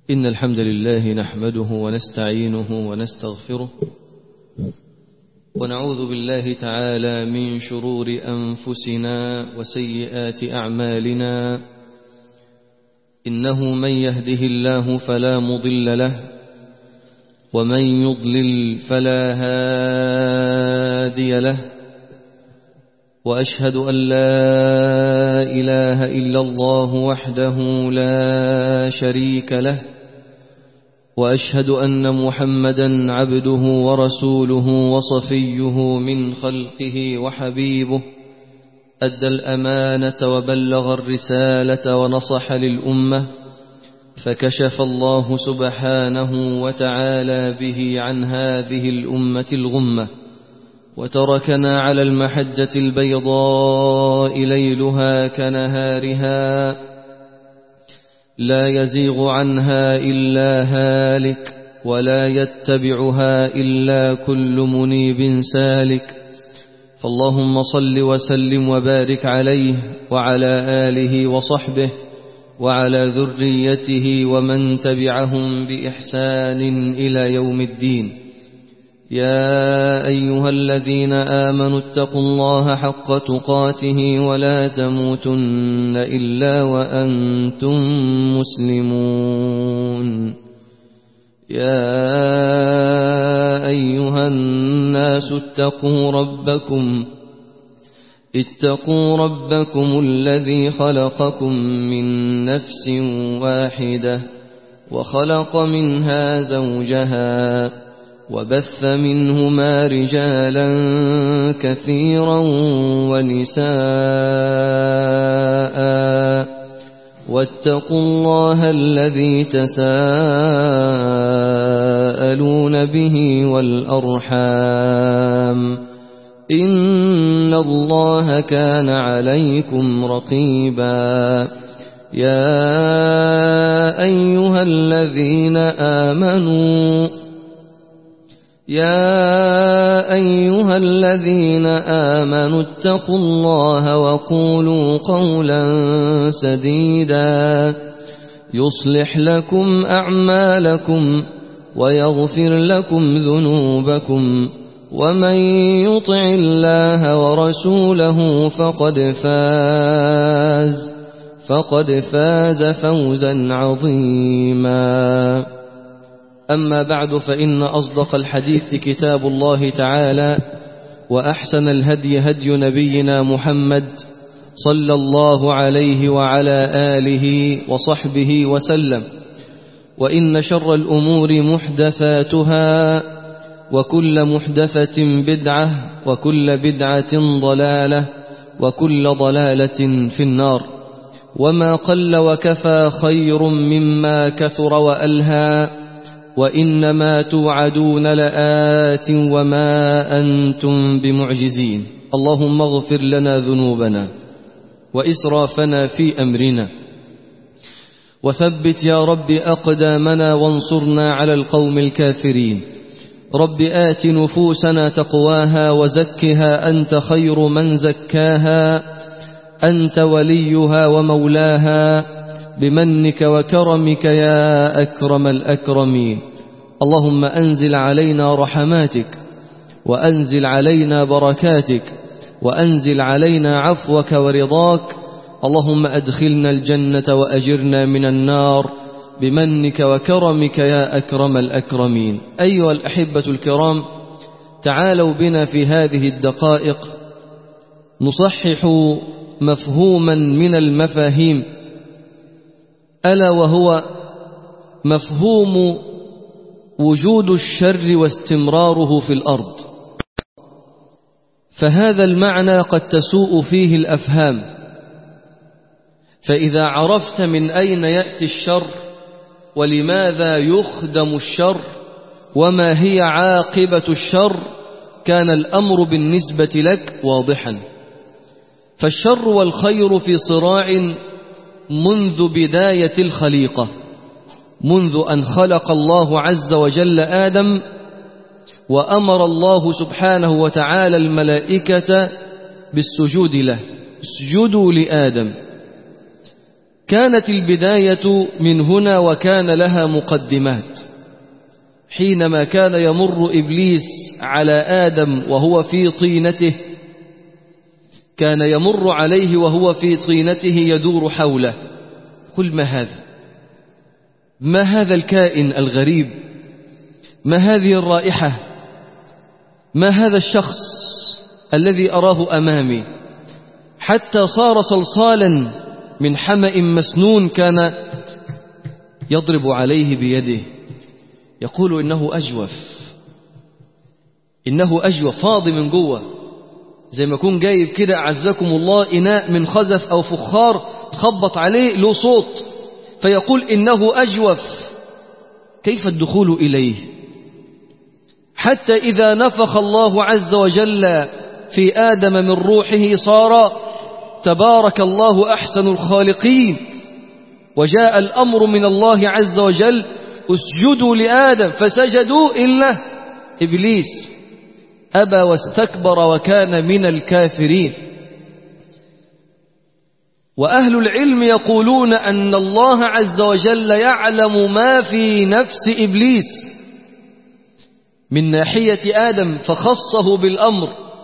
إن الحمد لله نحمده ونستعينه ونستغفره ونعوذ بالله تعالى من شرور أنفسنا وسيئات أعمالنا إنه من يهده الله فلا مضل له ومن يضلل فلا هادي له وأشهد أن لا إله إلا الله وحده لا شريك له وأشهد أن محمدا عبده ورسوله وصفيه من خلقه وحبيبه أدى الأمانة وبلغ الرسالة ونصح للأمة فكشف الله سبحانه وتعالى به عن هذه الأمة الغمة وتركنا على المحجة البيضاء ليلها كنهارها لا يزيغ عنها إلا هالك ولا يتبعها إلا كل منيب سالك فاللهم صل وسلم وبارك عليه وعلى آله وصحبه وعلى ذريته ومن تبعهم بإحسان إلى يوم الدين يا أيها الذين آمنوا اتقوا الله حق تقاته ولا تموتن إلا وأنتم مسلمون يا أيها الناس اتقوا ربكم اتقوا ربكم الذي خلقكم من نفس واحدة وخلق منها زوجها وبث منهما رجالا كثيرا ونساء واتقوا الله الذي تساءلون به والأرحام إن الله كان عليكم رقيبا يا أيها الذين آمنوا يا أيها الذين آمنوا اتقوا الله وقولوا قولا سديدا يصلح لكم أعمالكم ويغفر لكم ذنوبكم ومن يطع الله ورسوله فقد فاز فقد فاز فوزا عظيما أما بعد فإن أصدق الحديث كتاب الله تعالى وأحسن الهدي هدي نبينا محمد صلى الله عليه وعلى آله وصحبه وسلم وإن شر الأمور محدثاتها وكل محدثة بدعة وكل بدعة ضلالة وكل ضلالة في النار وما قل وكفى خير مما كثر وألهى وإنما توعدون لآت وما أنتم بمعجزين اللهم اغفر لنا ذنوبنا وإسرافنا في أمرنا وثبت يا رب أقدامنا وانصرنا على القوم الكافرين رب آت نفوسنا تقواها وزكها أنت خير من زكاها أنت وليها ومولاها بمنك وكرمك يا أكرم الأكرمين اللهم أنزل علينا رحماتك وأنزل علينا بركاتك وأنزل علينا عفوك ورضاك اللهم أدخلنا الجنة وأجرنا من النار بمنك وكرمك يا أكرم الأكرمين أيها الأحبة الكرام تعالوا بنا في هذه الدقائق نصحح مفهوما من المفاهيم ألا وهو مفهوم وجود الشر واستمراره في الأرض فهذا المعنى قد تسوء فيه الأفهام فإذا عرفت من أين يأتي الشر ولماذا يخدم الشر وما هي عاقبة الشر كان الأمر بالنسبة لك واضحا فالشر والخير في صراع منذ بداية الخليقة منذ أن خلق الله عز وجل آدم وأمر الله سبحانه وتعالى الملائكة بالسجود له اسجدوا لآدم كانت البداية من هنا وكان لها مقدمات حينما كان يمر إبليس على آدم وهو في طينته كان يمر عليه وهو في طينته يدور حوله قل ما هذا ما هذا الكائن الغريب ما هذه الرائحة ما هذا الشخص الذي أراه أمامي حتى صار صلصالا من حمأ مسنون كان يضرب عليه بيده يقول إنه أجوف إنه أجوف فاضي من جوه زي ما يكون جايب كده أعزكم الله إناء من خزف أو فخار تخبط عليه له صوت فيقول إنه أجوف كيف الدخول إليه حتى إذا نفخ الله عز وجل في آدم من روحه صار تبارك الله أحسن الخالقين وجاء الأمر من الله عز وجل اسجدوا لآدم فسجدوا إلا إبليس أبى واستكبر وكان من الكافرين وأهل العلم يقولون أن الله عز وجل يعلم ما في نفس إبليس من ناحية آدم فخصه بالأمر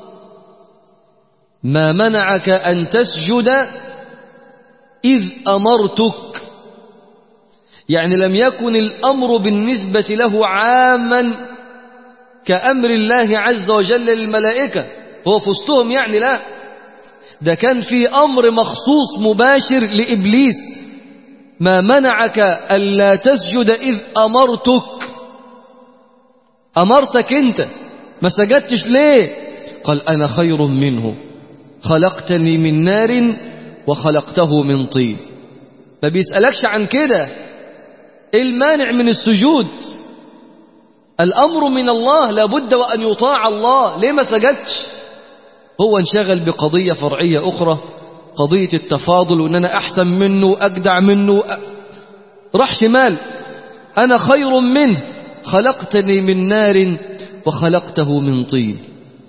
ما منعك أن تسجد إذ أمرتك يعني لم يكن الأمر بالنسبة له عاما كأمر الله عز وجل للملائكة هو في وسطهم يعني لا ده كان في أمر مخصوص مباشر لإبليس ما منعك ألا تسجد إذ أمرتك أمرتك أنت ما سجدتش ليه قال أنا خير منه خلقتني من نار وخلقته من طين ما بيسألكش عن كده إيه المانع من السجود الأمر من الله لابد وأن يطاع الله ليه ما سجدش هو انشغل بقضية فرعية أخرى قضية التفاضل وأن أنا أحسن منه أجدع منه راح شمال أنا خير منه خلقتني من نار وخلقته من طين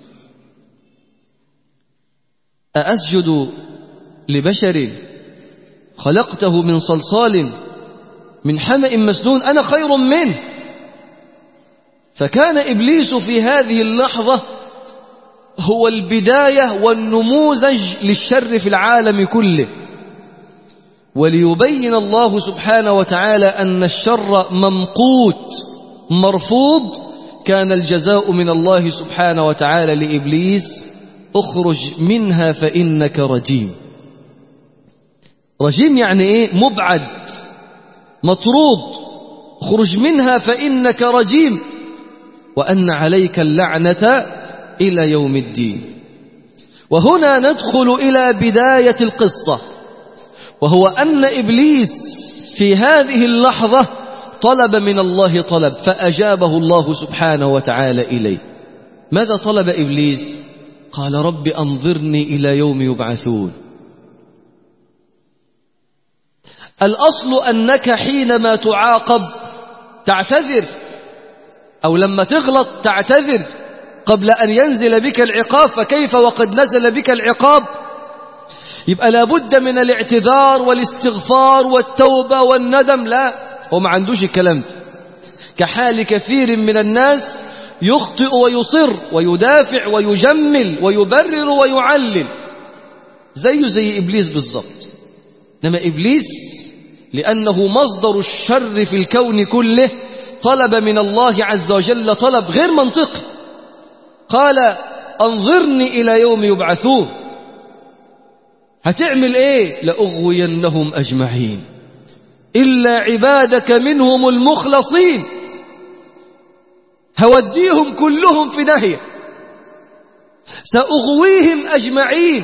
أأسجد لبشر خلقته من صلصال من حمأ مسنون أنا خير منه فكان إبليس في هذه اللحظة هو البداية والنموذج للشر في العالم كله وليبين الله سبحانه وتعالى أن الشر ممقوت مرفوض كان الجزاء من الله سبحانه وتعالى لإبليس اخرج منها فإنك رجيم رجيم يعني ايه مبعد مطرود اخرج منها فإنك رجيم وأن عليك اللعنة إلى يوم الدين وهنا ندخل إلى بداية القصة وهو أن إبليس في هذه اللحظة طلب من الله طلب فأجابه الله سبحانه وتعالى إليه ماذا طلب إبليس قال رب أنظرني إلى يوم يبعثون الأصل أنك حينما تعاقب تعتذر أو لما تغلط تعتذر قبل أن ينزل بك العقاب فكيف وقد نزل بك العقاب يبقى لابد من الاعتذار والاستغفار والتوبة والندم لا هو ما عندوش الكلام ده كحال كثير من الناس يخطئ ويصر ويدافع ويجمل ويبرر ويعلل زيه زي إبليس بالضبط إنما إبليس لأنه مصدر الشر في الكون كله طلب من الله عز وجل طلب غير منطقي قال أنظرني إلى يوم يبعثون هتعمل إيه لأغوينهم أجمعين إلا عبادك منهم المخلصين هوديهم كلهم في نهيه سأغويهم أجمعين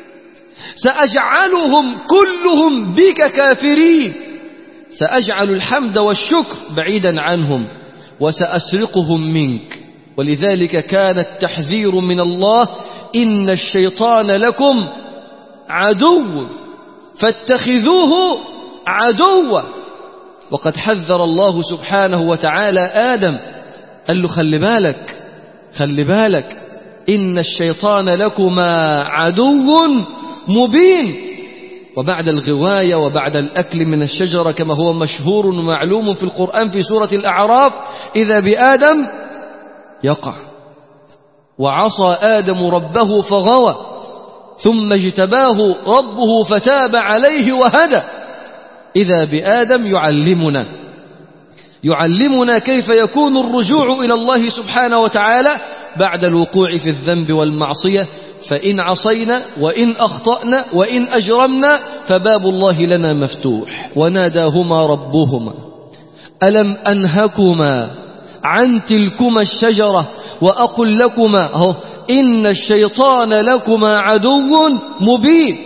سأجعلهم كلهم بك كافرين سأجعل الحمد والشكر بعيدا عنهم وسأسرقهم منك ولذلك كان التحذير من الله إن الشيطان لكم عدو فاتخذوه عدوا وقد حذر الله سبحانه وتعالى آدم قال له خلي بالك خلي بالك إن الشيطان لكما عدو مبين وبعد الغواية وبعد الأكل من الشجرة كما هو مشهور ومعلوم في القرآن في سورة الأعراف إذا بآدم يقع وعصى آدم ربه فغوى ثم اجتباه ربه فتاب عليه وهدى إذا بآدم يعلمنا يعلمنا كيف يكون الرجوع إلى الله سبحانه وتعالى بعد الوقوع في الذنب والمعصية فإن عصينا وإن أخطأنا وإن أجرمنا فباب الله لنا مفتوح وناداهما ربهما ألم أنهكما عن تلكما الشجرة وأقل لكما أهو إن الشيطان لكما عدو مبين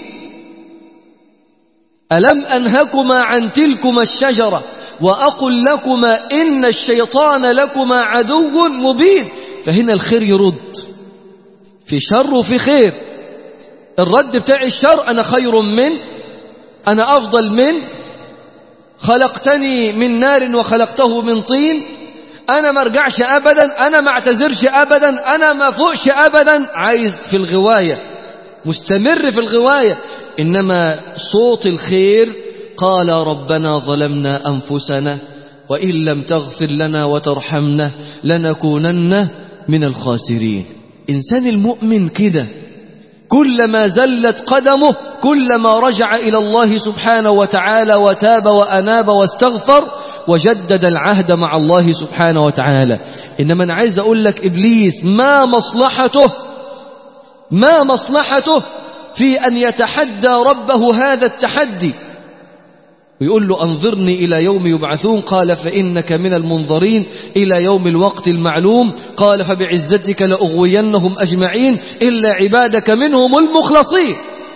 ألم أنهكما عن تلكما الشجرة وأقل لكما إن الشيطان لكما عدو مبين فهنا الخير يرد في شر وفي خير الرد بتاع الشر أنا خير من أنا أفضل من خلقتني من نار وخلقته من طين أنا ما ارجعش أبدا أنا ما اعتذرش أبدا أنا ما فوقش أبدا عايز في الغواية مستمر في الغواية إنما صوت الخير قال ربنا ظلمنا أنفسنا وإن لم تغفر لنا وترحمنا لنكونن من الخاسرين إنسان المؤمن كده كلما زلت قدمه كلما رجع إلى الله سبحانه وتعالى وتاب وأناب واستغفر وجدد العهد مع الله سبحانه وتعالى إنما أنا عايز أقول لك إبليس ما مصلحته ما مصلحته في أن يتحدى ربه هذا التحدي ويقول له أنظرني إلى يوم يبعثون قال فإنك من المنظرين إلى يوم الوقت المعلوم قال فبعزتك لأغوينهم أجمعين إلا عبادك منهم المخلصين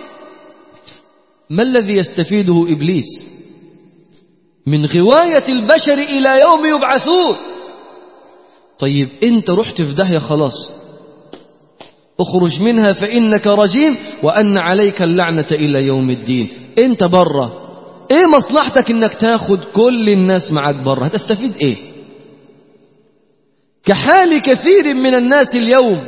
ما الذي يستفيده إبليس من غواية البشر إلى يوم يبعثون طيب أنت رحت في داهية خلاص اخرج منها فإنك رجيم وأن عليك اللعنة إلى يوم الدين أنت بره ايه مصلحتك انك تاخد كل الناس معاك بره هتستفيد ايه كحال كثير من الناس اليوم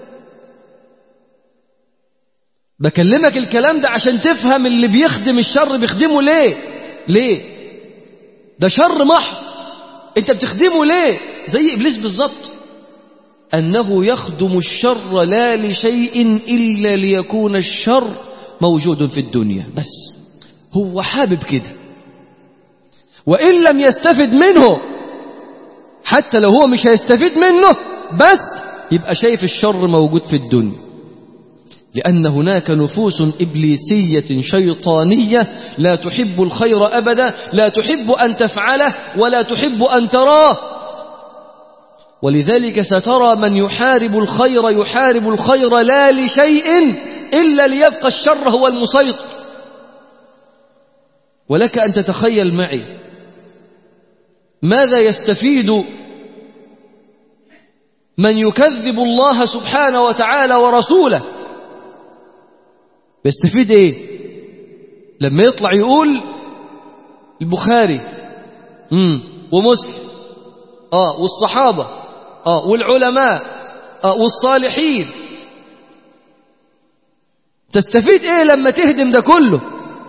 بكلمك الكلام ده عشان تفهم اللي بيخدم الشر بيخدمه ليه ليه ده شر محض انت بتخدمه ليه زي ابليس بالظبط انه يخدم الشر لا لشيء الا ليكون الشر موجود في الدنيا بس هو حابب كده وإن لم يستفد منه حتى لو هو مش هيستفيد منه بس يبقى شايف الشر موجود في الدنيا لأن هناك نفوس إبليسية شيطانية لا تحب الخير أبدا لا تحب أن تفعله ولا تحب أن تراه ولذلك سترى من يحارب الخير يحارب الخير لا لشيء إلا ليبقى الشر هو المسيطر ولك أن تتخيل معي ماذا يستفيد من يكذب الله سبحانه وتعالى ورسوله يستفيد ايه لما يطلع يقول البخاري امم ومسلم اه والصحابه اه والعلماء اه والصالحين تستفيد ايه لما تهدم ده كله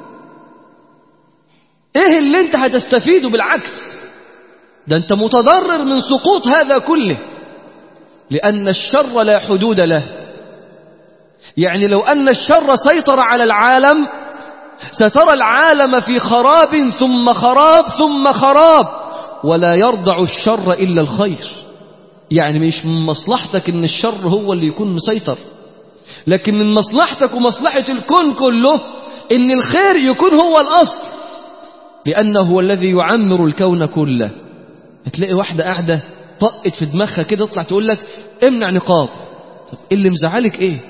ايه اللي انت هتستفيده بالعكس ده انت متضرر من سقوط هذا كله لأن الشر لا حدود له يعني لو أن الشر سيطر على العالم سترى العالم في خراب ثم خراب ثم خراب ولا يرضع الشر إلا الخير يعني مش من مصلحتك ان الشر هو اللي يكون مسيطر لكن من مصلحتك ومصلحة الكون كله ان الخير يكون هو الأصل لأنه هو الذي يعمر الكون كله هتلاقي واحدة قاعدة طقت في دماغها كده تطلع تقول لك امنع نقاب طب اللي مزعلك ايه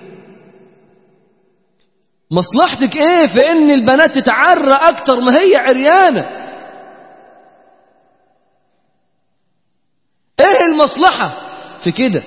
مصلحتك ايه في ان البنات تتعرى اكتر ما هي عريانة ايه المصلحة في كده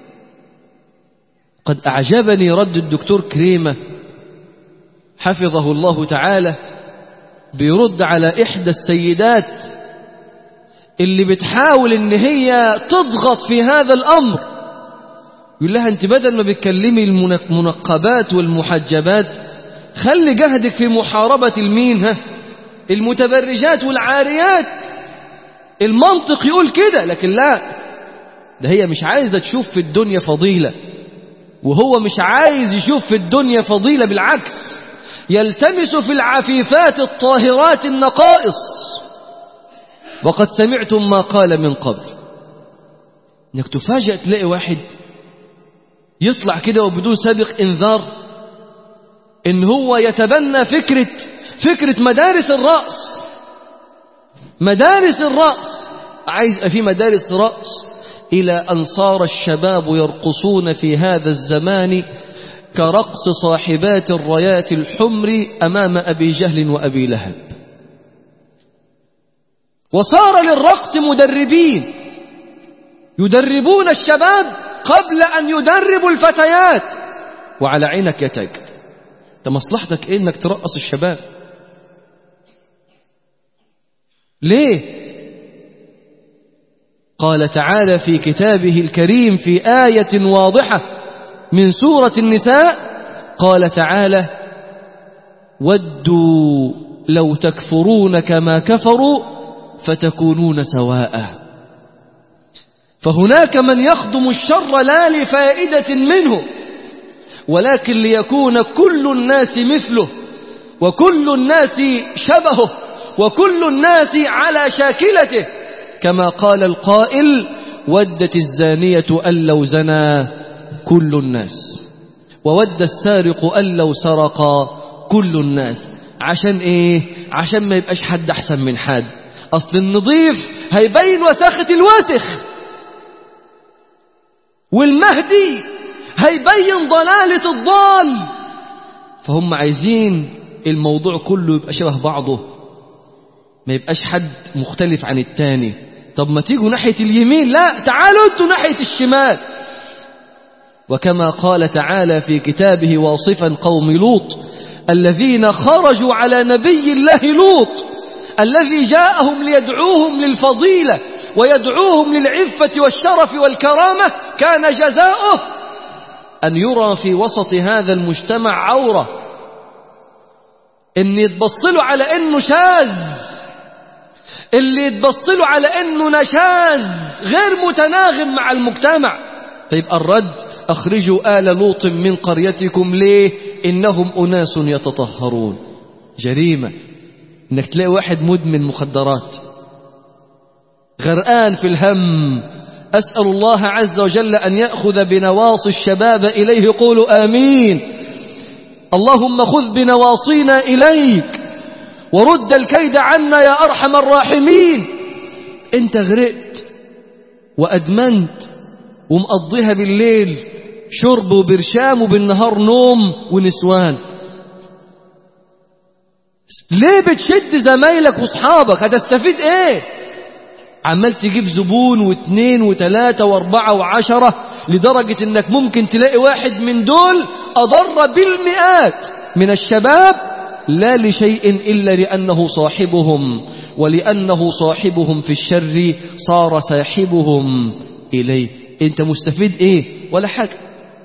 قد اعجبني رد الدكتور كريمة حفظه الله تعالى بيرد على إحدى السيدات اللي بتحاول إن هي تضغط في هذا الأمر يقول لها أنت بدل ما بتكلمي المنقبات والمحجبات خلي جهدك في محاربة المين ها المتبرجات والعاريات المنطق يقول كده لكن لا ده هي مش عايزة تشوف في الدنيا فضيلة وهو مش عايز يشوف في الدنيا فضيلة بالعكس يلتمس في العفيفات الطاهرات النقائص وقد سمعتم ما قال من قبل انك تفاجئ تلاقي واحد يطلع كده وبدون سابق انذار ان هو يتبنى فكرة فكرة مدارس الرأس مدارس الرأس عايز في مدارس رأس إلى أن صار الشباب يرقصون في هذا الزمان كرقص صاحبات الرايات الحمر أمام أبي جهل وأبي لهب وصار للرقص مدربين يدربون الشباب قبل أن يدربوا الفتيات وعلى عينك يا تاج انت مصلحتك ايه انك ترقص الشباب ليه قال تعالى في كتابه الكريم في آية واضحة من سورة النساء قال تعالى ودوا لو تكفرون كما كفروا فتكونون سواء فهناك من يخدم الشر لا لفائدة منه ولكن ليكون كل الناس مثله وكل الناس شبهه وكل الناس على شاكلته كما قال القائل ودت الزانية أن لو زنى كل الناس وود السارق أن لو سرق كل الناس عشان ايه عشان ما يبقاش حد احسن من حد اصل النظيف هيبين وساخة الوسخ والمهدي هيبين ضلالة الضال فهم عايزين الموضوع كله يبقى شبه بعضه ما يبقاش حد مختلف عن التاني طب ما تيجوا ناحية اليمين لا تعالوا انتوا ناحية الشمال وكما قال تعالى في كتابه واصفا قوم لوط الذين خرجوا على نبي الله لوط الذي جاءهم ليدعوهم للفضيلة ويدعوهم للعفة والشرف والكرامة كان جزاؤه أن يرى في وسط هذا المجتمع عورة إن يتبصلوا على إنه شاذ اللي يتبصلوا على إنه نشاذ غير متناغم مع المجتمع فيبقى الرد أخرجوا آل لوط من قريتكم ليه إنهم أناس يتطهرون جريمة إنك تلاقي واحد مدمن مخدرات غرقان في الهم أسأل الله عز وجل أن يأخذ بنواصي الشباب إليه قولوا آمين اللهم خذ بنواصينا إليك ورد الكيد عنا يا أرحم الراحمين انت غرقت وأدمنت ومقضيها بالليل شرب وبرشام وبالنهار نوم ونسوان ليه بتشد زمايلك واصحابك هتستفيد ايه عمال تجيب زبون واثنين وثلاثة واربعة وعشرة لدرجة انك ممكن تلاقي واحد من دول اضر بالمئات من الشباب لا لشيء الا لانه صاحبهم ولانه صاحبهم في الشر صار ساحبهم اليه انت مستفيد ايه ولا حاجة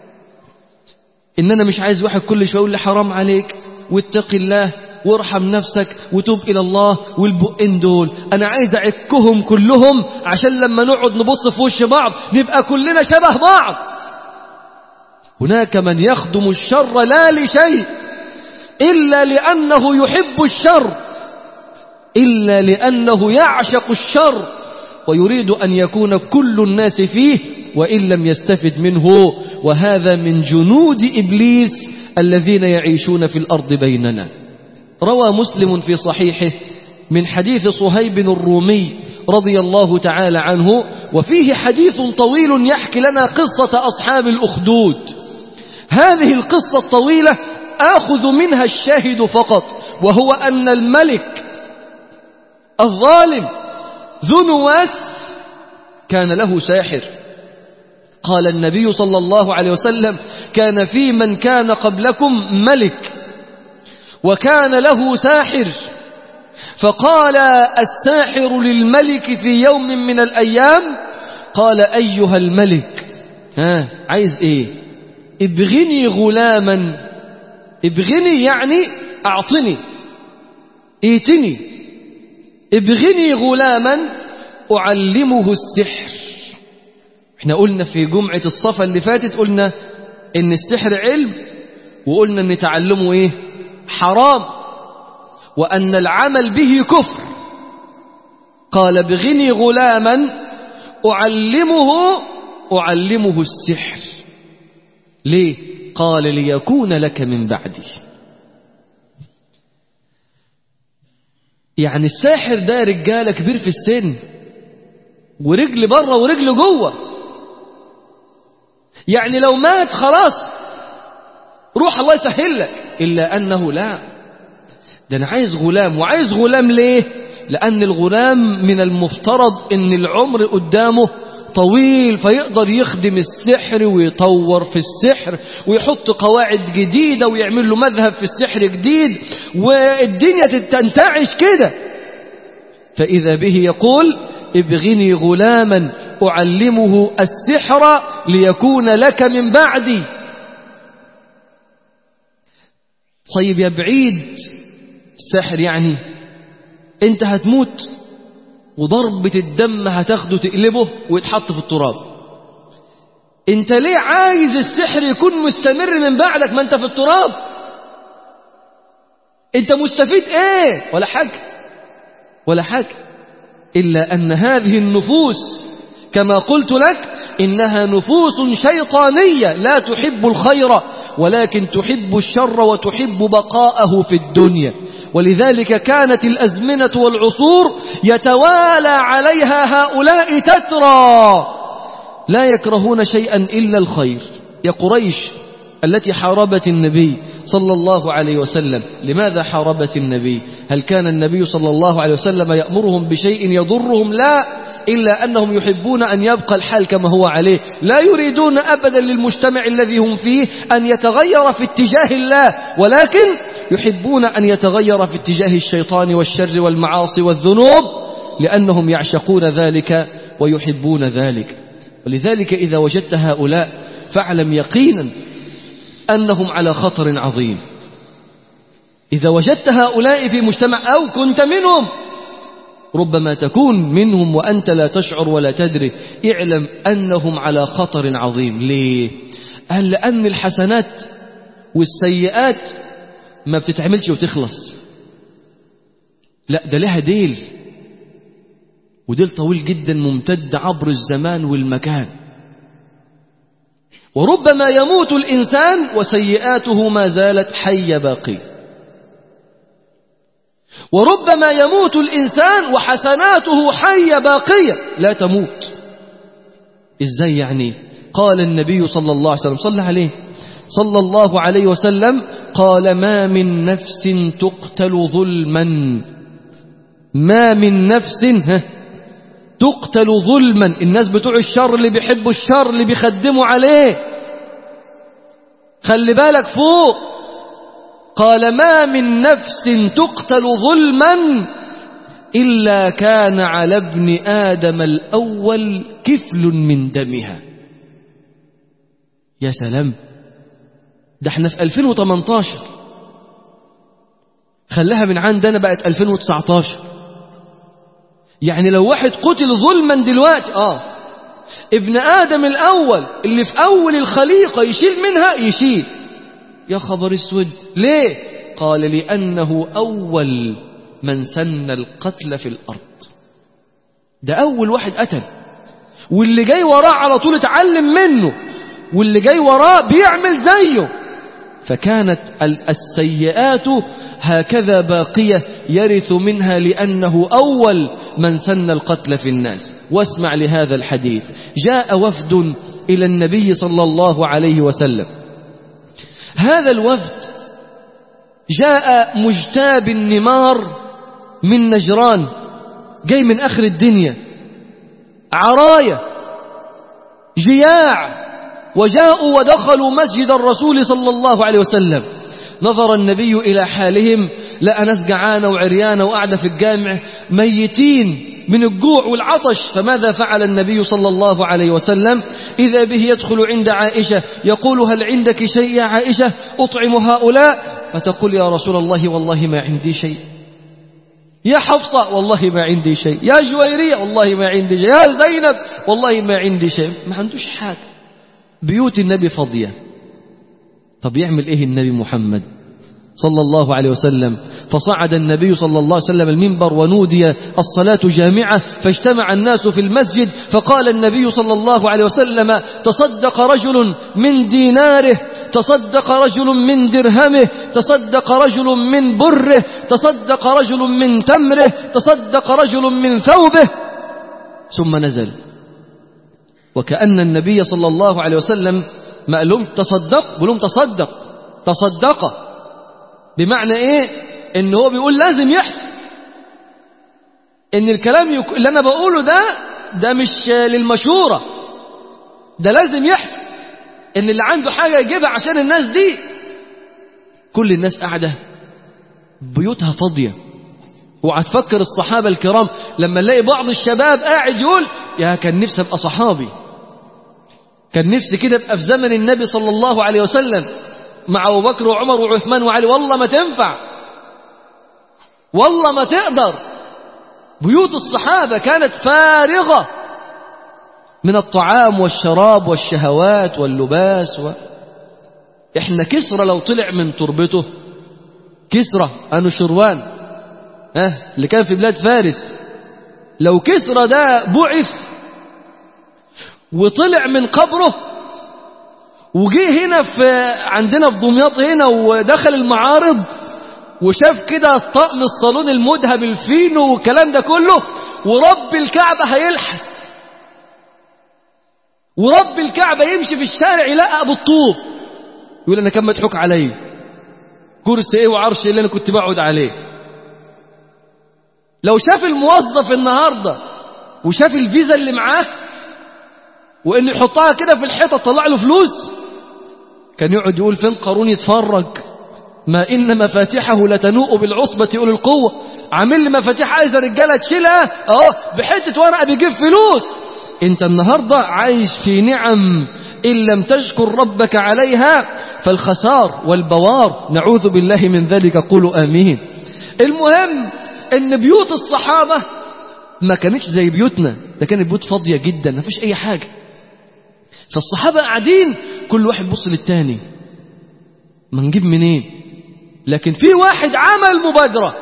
ان انا مش عايز واحد كل شوية يقول لي حرام عليك واتق الله وارحم نفسك وتوب إلى الله والبقين دول أنا عايز أعكهم كلهم عشان لما نقعد نبص في وش بعض نبقى كلنا شبه بعض هناك من يخدم الشر لا لشيء إلا لأنه يحب الشر إلا لأنه يعشق الشر ويريد أن يكون كل الناس فيه وإن لم يستفد منه وهذا من جنود إبليس الذين يعيشون في الأرض بيننا روى مسلم في صحيحه من حديث صهيب الرومي رضي الله تعالى عنه وفيه حديث طويل يحكي لنا قصة أصحاب الأخدود هذه القصة الطويلة آخذ منها الشاهد فقط وهو أن الملك الظالم ذو نواس كان له ساحر قال النبي صلى الله عليه وسلم كان في من كان قبلكم ملك وكان له ساحر فقال الساحر للملك في يوم من الأيام قال أيها الملك ها عايز ايه ابغني غلاما ابغني يعني أعطني ايتني ابغني غلاما أعلمه السحر احنا قلنا في جمعة الصفا اللي فاتت قلنا ان السحر علم وقلنا ان تعلمه ايه حرام وأن العمل به كفر قال ابغني غلاما أعلمه أعلمه السحر ليه قال ليكون لك من بعدي يعني الساحر ده رجالة كبير في السن ورجل بره ورجل جوه يعني لو مات خلاص روح الله يسهل لك إلا أنه لا ده أنا عايز غلام وعايز غلام ليه لأن الغلام من المفترض أن العمر قدامه طويل فيقدر يخدم السحر ويطور في السحر ويحط قواعد جديدة ويعمل له مذهب في السحر جديد والدنيا تنتعش كده فإذا به يقول ابغني غلاما أعلمه السحر ليكون لك من بعدي طيب يا بعيد السحر يعني انت هتموت وضربة الدم هتاخده تقلبه ويتحط في التراب انت ليه عايز السحر يكون مستمر من بعدك ما انت في التراب انت مستفيد ايه ولا حاجة ولا حاجة إلا أن هذه النفوس كما قلت لك إنها نفوس شيطانية لا تحب الخير ولكن تحب الشر وتحب بقاءه في الدنيا ولذلك كانت الأزمنة والعصور يتوالى عليها هؤلاء تترى لا يكرهون شيئا إلا الخير يا قريش التي حاربت النبي صلى الله عليه وسلم لماذا حاربت النبي هل كان النبي صلى الله عليه وسلم يأمرهم بشيء يضرهم لا إلا أنهم يحبون أن يبقى الحال كما هو عليه لا يريدون أبدا للمجتمع الذي هم فيه أن يتغير في اتجاه الله ولكن يحبون أن يتغير في اتجاه الشيطان والشر والمعاصي والذنوب لأنهم يعشقون ذلك ويحبون ذلك ولذلك إذا وجدت هؤلاء فاعلم يقينا أنهم على خطر عظيم إذا وجدت هؤلاء في مجتمع أو كنت منهم ربما تكون منهم وأنت لا تشعر ولا تدري اعلم أنهم على خطر عظيم ليه؟ قال لأن الحسنات والسيئات ما بتتعملش وتخلص لا ده لها ديل وديل طويل جدا ممتد عبر الزمان والمكان وربما يموت الإنسان وسيئاته ما زالت حية باقية وربما يموت الإنسان وحسناته حية باقية لا تموت إزاي يعني قال النبي صلى الله عليه وسلم صلى عليه صلى الله عليه وسلم قال ما من نفس تقتل ظلما ما من نفس تقتل ظلما الناس بتوع الشر اللي بيحبوا الشر اللي بيخدموا عليه خلي بالك فوق قال ما من نفس تقتل ظلما إلا كان على ابن آدم الأول كفل من دمها يا سلام ده احنا في 2018 خلاها من عندنا بقت 2019 يعني لو واحد قتل ظلما دلوقتي اه ابن آدم الأول اللي في أول الخليقة يشيل منها يشيل يا خبر اسود ليه قال لأنه أول من سن القتل في الأرض ده أول واحد قتل واللي جاي وراه على طول اتعلم منه واللي جاي وراه بيعمل زيه فكانت السيئات هكذا باقية يرث منها لأنه أول من سن القتل في الناس واسمع لهذا الحديث جاء وفد إلى النبي صلى الله عليه وسلم هذا الوفد جاء مجتاب النمار من نجران جاي من آخر الدنيا عراية جياع وجاءوا ودخلوا مسجد الرسول صلى الله عليه وسلم نظر النبي إلى حالهم لقى ناس جعانة وعريانة وقاعدة في الجامع ميتين من الجوع والعطش فماذا فعل النبي صلى الله عليه وسلم إذا به يدخل عند عائشة يقول هل عندك شيء يا عائشة أطعم هؤلاء فتقول يا رسول الله والله ما عندي شيء يا حفصة والله ما عندي شيء يا جويرية والله ما عندي شيء يا زينب والله ما عندي شيء ما عندوش حاجة بيوت النبي فاضية طب يعمل ايه النبي محمد صلى الله عليه وسلم فصعد النبي صلى الله عليه وسلم المنبر ونودي الصلاة جامعة فاجتمع الناس في المسجد فقال النبي صلى الله عليه وسلم تصدق رجل من ديناره تصدق رجل من درهمه تصدق رجل من بره تصدق رجل من تمره تصدق رجل من ثوبه ثم نزل وكأن النبي صلى الله عليه وسلم ما قال لهم تصدق بقول لهم تصدق تصدق بمعنى ايه ان هو بيقول لازم يحصل ان الكلام يك... اللي انا بقوله ده ده مش للمشورة ده لازم يحصل ان اللي عنده حاجة يجيبها عشان الناس دي كل الناس قاعدة بيوتها فاضية وهتفكر الصحابة الكرام لما نلاقي بعض الشباب قاعد يقول يا كان نفسي ابقى صحابي كان نفسي كده ابقى في زمن النبي صلى الله عليه وسلم مع ابو بكر وعمر وعثمان وعلي والله ما تنفع والله ما تقدر بيوت الصحابة كانت فارغة من الطعام والشراب والشهوات واللباس و... احنا كسرى لو طلع من تربته كسرى أنو شروان اه اللي كان في بلاد فارس لو كسرى ده بعث وطلع من قبره وجه هنا في عندنا في دمياط هنا ودخل المعارض وشاف كده طقم الصالون المذهب الفينو والكلام ده كله ورب الكعبة هيلحس ورب الكعبة يمشي في الشارع يلاقى أبو الطوب يقول أنا كان مضحوك علي كرسي إيه وعرش إيه اللي أنا كنت بقعد عليه لو شاف الموظف النهاردة وشاف الفيزا اللي معاه وإن يحطها كده في الحيطة تطلع له فلوس كان يقعد يقول فين قارون يتفرج ما إن مفاتيحه لتنوء بالعصبة أولي القوة عامل لي مفاتيح عايزة رجالة تشيلها أهو بحتة ورقة بيجيب فلوس أنت النهاردة عايش في نعم إن لم تشكر ربك عليها فالخسار والبوار نعوذ بالله من ذلك قولوا آمين المهم أن بيوت الصحابة ما كانتش زي بيوتنا ده كانت بيوت فاضية جدا ما فيش أي حاجة فالصحابة قاعدين كل واحد بص للتاني ما نجيب منين لكن في واحد عمل مبادرة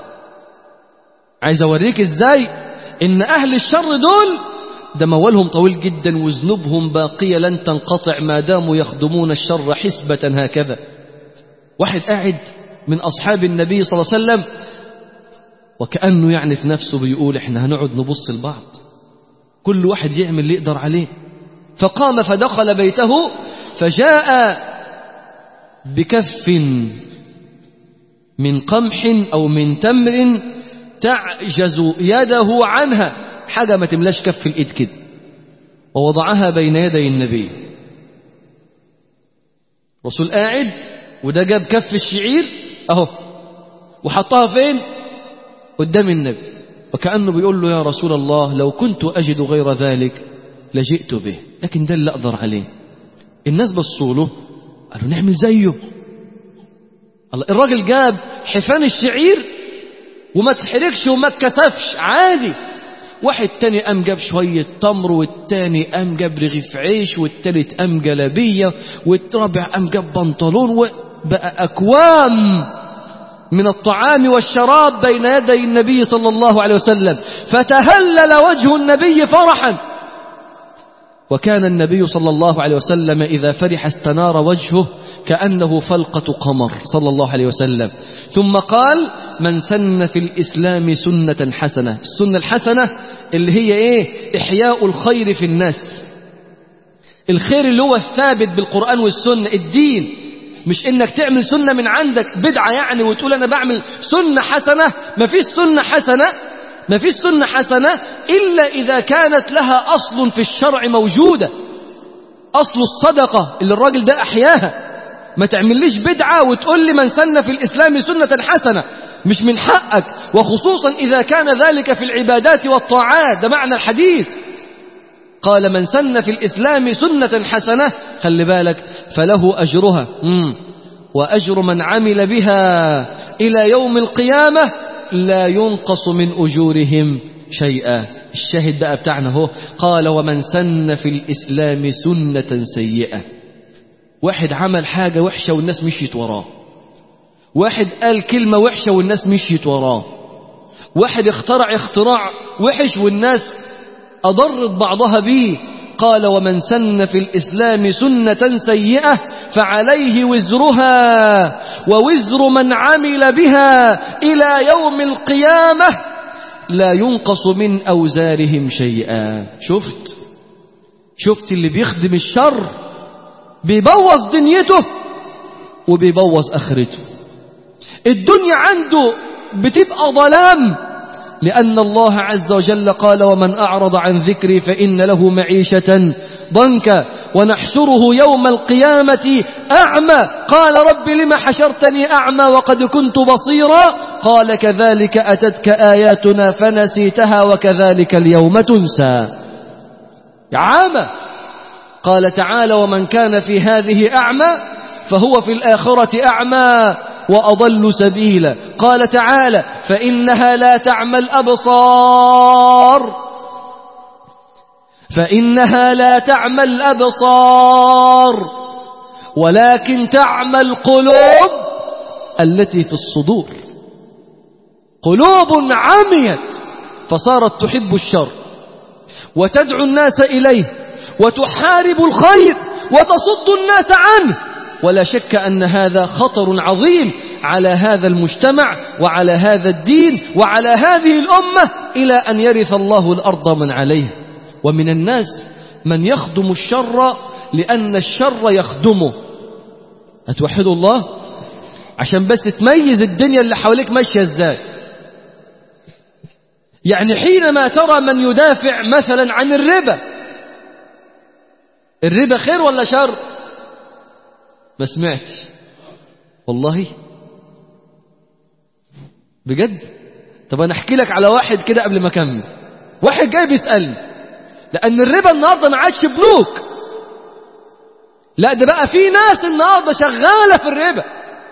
عايز أوريك إزاي إن أهل الشر دول ده موالهم طويل جدا وذنوبهم باقية لن تنقطع ما داموا يخدمون الشر حسبة هكذا واحد قاعد من أصحاب النبي صلى الله عليه وسلم وكأنه يعني في نفسه بيقول احنا هنقعد نبص لبعض كل واحد يعمل اللي يقدر عليه فقام فدخل بيته فجاء بكف من قمح أو من تمر تعجز يده عنها حاجة ما تملاش كف الإيد كده ووضعها بين يدي النبي رسول قاعد وده جاب كف الشعير أهو وحطها فين قدام النبي وكأنه بيقول له يا رسول الله لو كنت أجد غير ذلك لجئت به لكن ده اللي أقدر عليه الناس بصوا له قالوا نعمل زيه الله الراجل جاب حفان الشعير وما تحركش وما اتكسفش عادي واحد تاني قام جاب شوية تمر والتاني قام جاب رغيف عيش والتالت قام جلابية والرابع قام جاب بنطلون وبقى أكوام من الطعام والشراب بين يدي النبي صلى الله عليه وسلم فتهلل وجه النبي فرحا وكان النبي صلى الله عليه وسلم إذا فرح استنار وجهه كأنه فلقة قمر صلى الله عليه وسلم ثم قال من سن في الإسلام سنة حسنة السنة الحسنة اللي هي إيه إحياء الخير في الناس الخير اللي هو الثابت بالقرآن والسنة الدين مش انك تعمل سنة من عندك بدعة يعني وتقول انا بعمل سنة حسنة ما فيش سنة حسنة ما فيش سنة حسنة إلا إذا كانت لها أصل في الشرع موجودة أصل الصدقة اللي الراجل ده أحياها ما تعمليش بدعة وتقول لي من سن في الإسلام سنة حسنة مش من حقك وخصوصا إذا كان ذلك في العبادات والطاعات ده معنى الحديث قال من سن في الإسلام سنة حسنة خلي بالك فله أجرها مم. وأجر من عمل بها إلى يوم القيامة لا ينقص من أجورهم شيئا الشاهد بقى بتاعنا هو قال ومن سن في الإسلام سنة سيئة واحد عمل حاجة وحشة والناس مشيت وراه واحد قال كلمة وحشة والناس مشيت وراه واحد اخترع اختراع وحش والناس أضرت بعضها به قال ومن سن في الإسلام سنة سيئة فعليه وزرها ووزر من عمل بها إلى يوم القيامة لا ينقص من أوزارهم شيئا شفت شفت اللي بيخدم الشر بيبوظ دنيته وبيبوظ آخرته الدنيا عنده بتبقى ظلام لأن الله عز وجل قال ومن أعرض عن ذكري فإن له معيشة ضنكا ونحشره يوم القيامة أعمى قال رب لم حشرتني أعمى وقد كنت بصيرا قال كذلك أتتك آياتنا فنسيتها وكذلك اليوم تنسى عامى قال تعالى ومن كان في هذه أعمى فهو في الآخرة أعمى وأضل سبيلا قال تعالى فإنها لا تعمى الأبصار فإنها لا تعمى الأبصار ولكن تعمى القلوب التي في الصدور قلوب عميت فصارت تحب الشر وتدعو الناس إليه وتحارب الخير وتصد الناس عنه ولا شك أن هذا خطر عظيم على هذا المجتمع وعلى هذا الدين وعلى هذه الأمة إلى أن يرث الله الأرض من عليه ومن الناس من يخدم الشر لأن الشر يخدمه أتوحدوا الله عشان بس تميز الدنيا اللي حواليك ماشية ازاي يعني حينما ترى من يدافع مثلا عن الربا الربا خير ولا شر ما سمعتش والله بجد طب انا احكي لك على واحد كده قبل ما اكمل واحد جاي بيسالني لان الربا النهارده ما عادش بنوك لا ده بقى في ناس النهارده شغاله في الربا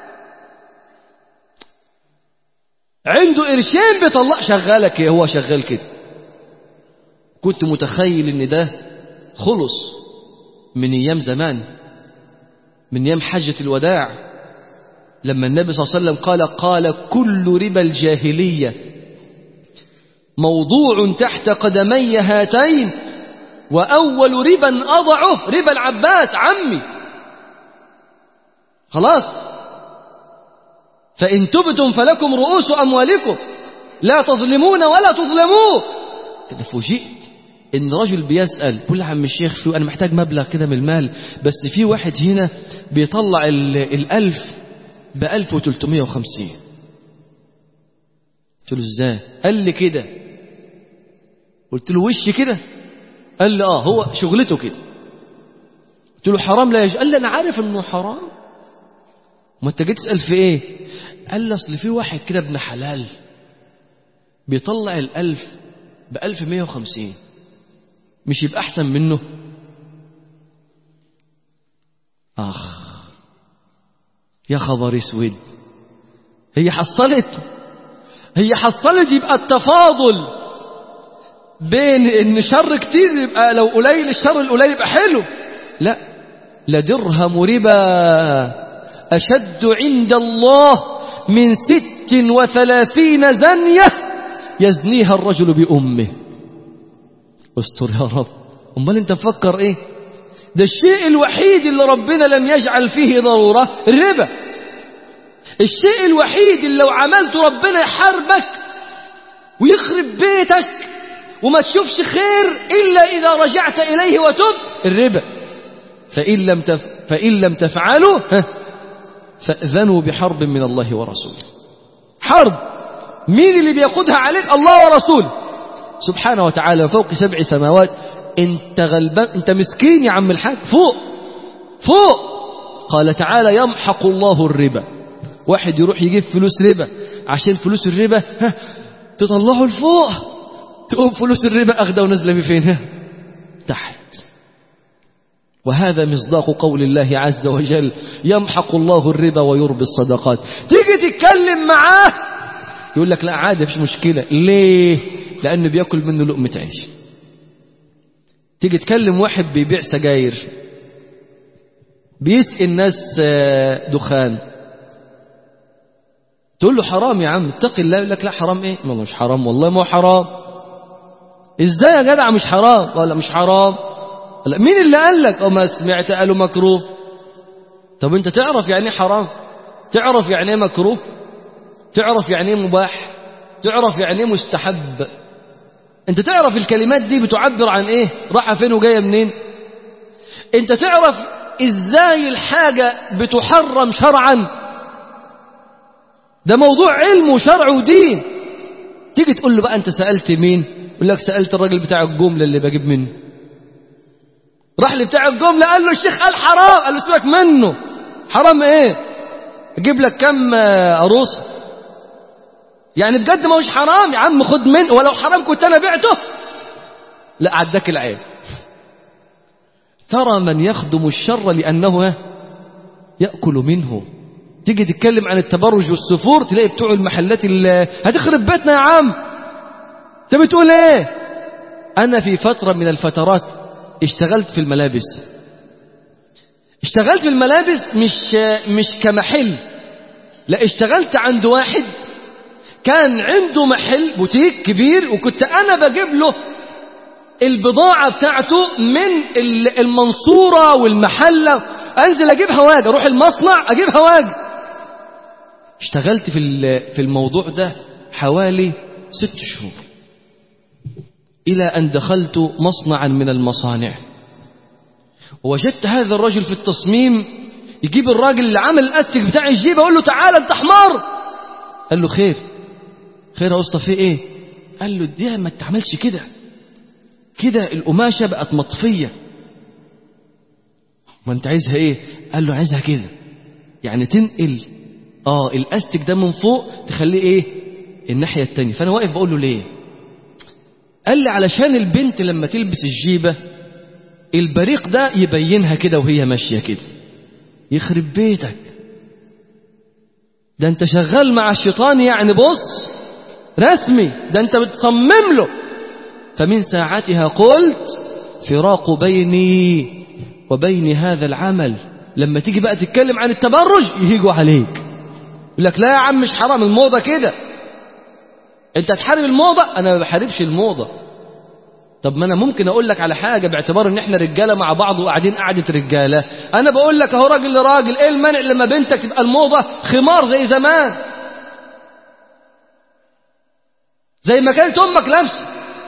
عنده قرشين بيطلع شغاله كده هو شغال كده كنت متخيل ان ده خلص من ايام زمان من ايام حجه الوداع لما النبي صلى الله عليه وسلم قال قال كل ربا الجاهليه موضوع تحت قدمي هاتين واول ربا اضعه ربا العباس عمي خلاص فإن تبتم فلكم رؤوس أموالكم لا تظلمون ولا تظلمون كده فوجئت إن رجل بيسأل بقول عم الشيخ شو أنا محتاج مبلغ كده من المال بس في واحد هنا بيطلع الألف بألف وتلتمية وخمسين قلت له ازاي قال لي كده قلت له وش كده قال لي اه هو شغلته كده قلت له حرام لا يجوز قال لي انا عارف انه حرام ما انت جيت تسال في ايه قال لي اصل في واحد كده ابن حلال بيطلع الألف بألف مية وخمسين مش يبقى أحسن منه آخ يا خبر اسود هي حصلت هي حصلت يبقى التفاضل بين ان شر كتير يبقى لو قليل الشر القليل يبقى حلو لا لدرهم ربا أشد عند الله من ست وثلاثين زنية يزنيها الرجل بأمه استر يا رب امال انت مفكر ايه ده الشيء الوحيد اللي ربنا لم يجعل فيه ضرورة الربا الشيء الوحيد اللي لو عملته ربنا يحاربك ويخرب بيتك وما تشوفش خير إلا إذا رجعت إليه وتب الربا فإن لم, تف... فإن لم تفعلوا فأذنوا بحرب من الله ورسوله حرب مين اللي بيقودها عليك الله ورسوله سبحانه وتعالى فوق سبع سماوات انت غلبان انت مسكين يا عم الحاج فوق فوق قال تعالى يمحق الله الربا واحد يروح يجيب فلوس ربا عشان فلوس الربا ها تطلعه لفوق تقوم فلوس الربا اخده ونازله بفين ها تحت وهذا مصداق قول الله عز وجل يمحق الله الربا ويربي الصدقات تيجي تتكلم معاه يقول لك لا عادي مفيش مشكلة ليه لأنه بياكل منه لقمة عيش تيجي تكلم واحد بيبيع سجاير بيسقي الناس دخان تقول له حرام يا عم اتق الله يقول لك لا حرام ايه ما مش حرام والله ما هو حرام ازاي يا جدع مش حرام قال لا مش حرام لا مين اللي قال لك ما سمعت قالوا مكروه طب انت تعرف يعني ايه حرام تعرف يعني ايه مكروه تعرف يعني ايه مباح تعرف يعني ايه مستحب انت تعرف الكلمات دي بتعبر عن ايه راحة فين وجاية منين انت تعرف ازاي الحاجة بتحرم شرعا ده موضوع علم وشرع ودين تيجي تقول له بقى انت سألت مين يقول لك سألت الراجل بتاع الجملة اللي بجيب منه راح لي بتاع الجملة قال له الشيخ قال حرام قال له سيبك منه حرام ايه اجيب لك كم عروسه يعني بجد ما هوش حرام يا عم خد منه ولو حرام كنت انا بعته لا عداك العيب ترى من يخدم الشر لانه ياكل منه تيجي تتكلم عن التبرج والسفور تلاقي بتوع المحلات اللي هتخرب بيتنا يا عم انت بتقول ايه انا في فتره من الفترات اشتغلت في الملابس اشتغلت في الملابس مش مش كمحل لا اشتغلت عند واحد كان عنده محل بوتيك كبير وكنت انا بجيب له البضاعة بتاعته من المنصورة والمحلة انزل اجيبها واجي اروح المصنع اجيبها واجي اشتغلت في في الموضوع ده حوالي ست شهور إلى أن دخلت مصنعا من المصانع ووجدت هذا الرجل في التصميم يجيب الراجل اللي عمل الأستك بتاع الجيب أقول له تعالى أنت حمار قال له خير خير يا أسطى في إيه قال له دي ما تعملش كده كده القماشة بقت مطفية ما أنت عايزها إيه قال له عايزها كده يعني تنقل آه الأستك ده من فوق تخليه إيه الناحية التانية فأنا واقف بقول له ليه قال لي علشان البنت لما تلبس الجيبة البريق ده يبينها كده وهي ماشية كده يخرب بيتك ده انت شغال مع الشيطان يعني بص رسمي ده انت بتصمم له فمن ساعتها قلت فراق بيني وبين هذا العمل لما تيجي بقى تتكلم عن التبرج يهيجوا عليك يقول لك لا يا عم مش حرام الموضة كده انت تحارب الموضة انا ما بحاربش الموضة طب ما انا ممكن اقول لك على حاجة باعتبار ان احنا رجالة مع بعض وقاعدين قعدة رجالة انا بقول لك اهو راجل لراجل ايه المانع لما بنتك تبقى الموضة خمار زي زمان زي ما كانت امك لابسه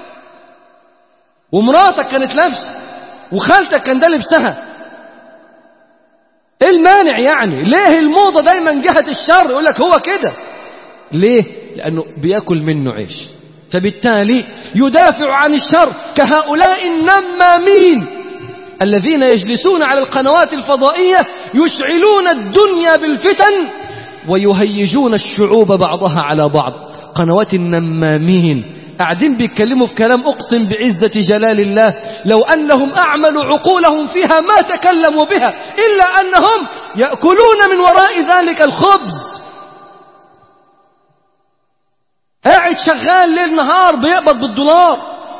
ومراتك كانت لابسه وخالتك كان ده لبسها ايه المانع يعني ليه الموضة دايما جهة الشر يقول لك هو كده ليه لأنه بيأكل منه عيش فبالتالي يدافع عن الشر كهؤلاء النمامين الذين يجلسون على القنوات الفضائية يشعلون الدنيا بالفتن ويهيجون الشعوب بعضها على بعض قنوات النمامين قاعدين بيتكلموا في كلام أقسم بعزة جلال الله لو أنهم أعملوا عقولهم فيها ما تكلموا بها إلا أنهم يأكلون من وراء ذلك الخبز قاعد شغال ليل نهار بيقبض بالدولار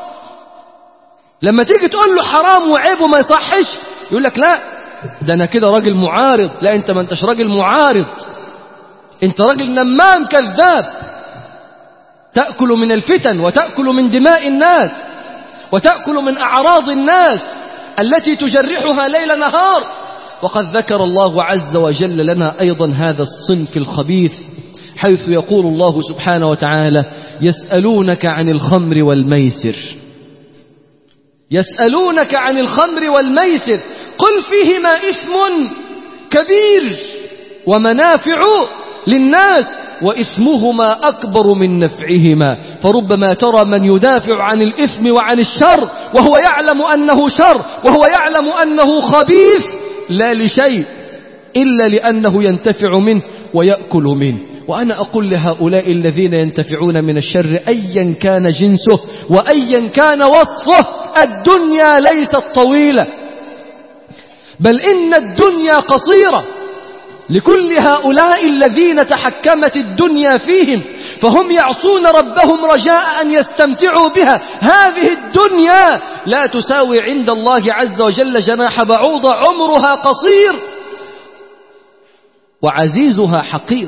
لما تيجي تقول له حرام وعيب وما يصحش يقول لك لا ده انا كده راجل معارض لا انت ما انتش راجل معارض انت راجل نمام كذاب تأكل من الفتن وتأكل من دماء الناس وتأكل من أعراض الناس التي تجرحها ليل نهار وقد ذكر الله عز وجل لنا أيضا هذا الصنف الخبيث حيث يقول الله سبحانه وتعالى يسألونك عن الخمر والميسر يسألونك عن الخمر والميسر قل فيهما إثم كبير ومنافع للناس وإثمهما أكبر من نفعهما فربما ترى من يدافع عن الإثم وعن الشر وهو يعلم أنه شر وهو يعلم أنه خبيث لا لشيء إلا لأنه ينتفع منه ويأكل منه وأنا أقول لهؤلاء الذين ينتفعون من الشر أيا كان جنسه وأيا كان وصفه الدنيا ليست طويلة بل إن الدنيا قصيرة لكل هؤلاء الذين تحكمت الدنيا فيهم فهم يعصون ربهم رجاء أن يستمتعوا بها هذه الدنيا لا تساوي عند الله عز وجل جناح بعوضة عمرها قصير وعزيزها حقير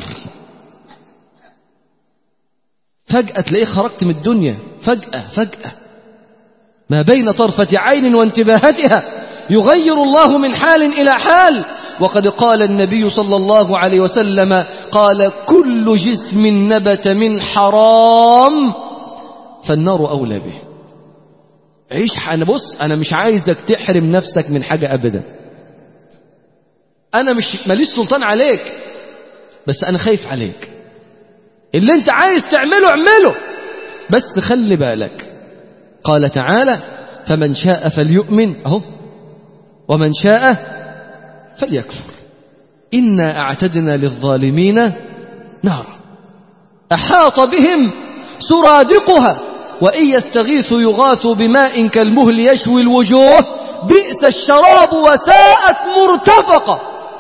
فجأة تلاقيه خرجت من الدنيا فجأة فجأة ما بين طرفة عين وانتباهتها يغير الله من حال إلى حال وقد قال النبي صلى الله عليه وسلم قال كل جسم نبت من حرام فالنار أولى به عيش أنا بص أنا مش عايزك تحرم نفسك من حاجة أبدا أنا مش ماليش سلطان عليك بس أنا خايف عليك اللي أنت عايز تعمله اعمله بس خلي بالك قال تعالى فمن شاء فليؤمن أهو ومن شاء فليكفر إنا أعتدنا للظالمين نارا أحاط بهم سرادقها وإن يستغيثوا يغاثوا بماء كالمهل يشوي الوجوه بئس الشراب وساءت مرتفقة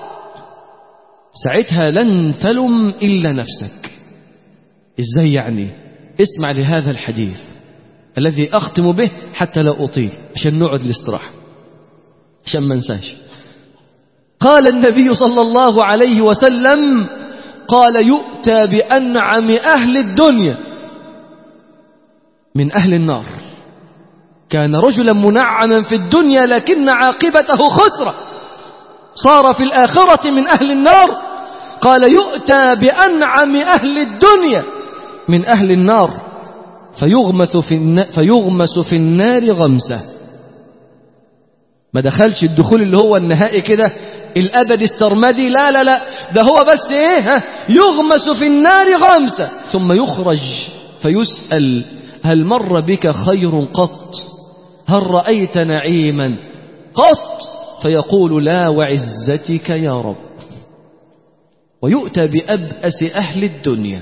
ساعتها لن تلم إلا نفسك إزاي يعني اسمع لهذا الحديث الذي أختم به حتى لا أطيل عشان نقعد الاستراحة عشان ما انساش قال النبي صلى الله عليه وسلم قال يؤتى بأنعم أهل الدنيا من أهل النار كان رجلا منعما في الدنيا لكن عاقبته خسرة صار في الآخرة من أهل النار قال يؤتى بأنعم أهل الدنيا من أهل النار فيغمس في, النار فيغمس في النار غمسة ما دخلش الدخول اللي هو النهائي كده الأبد السرمدي لا لا لا ده هو بس إيه ها يغمس في النار غمسة ثم يخرج فيسأل هل مر بك خير قط هل رأيت نعيما قط فيقول لا وعزتك يا رب ويؤتى بأبأس أهل الدنيا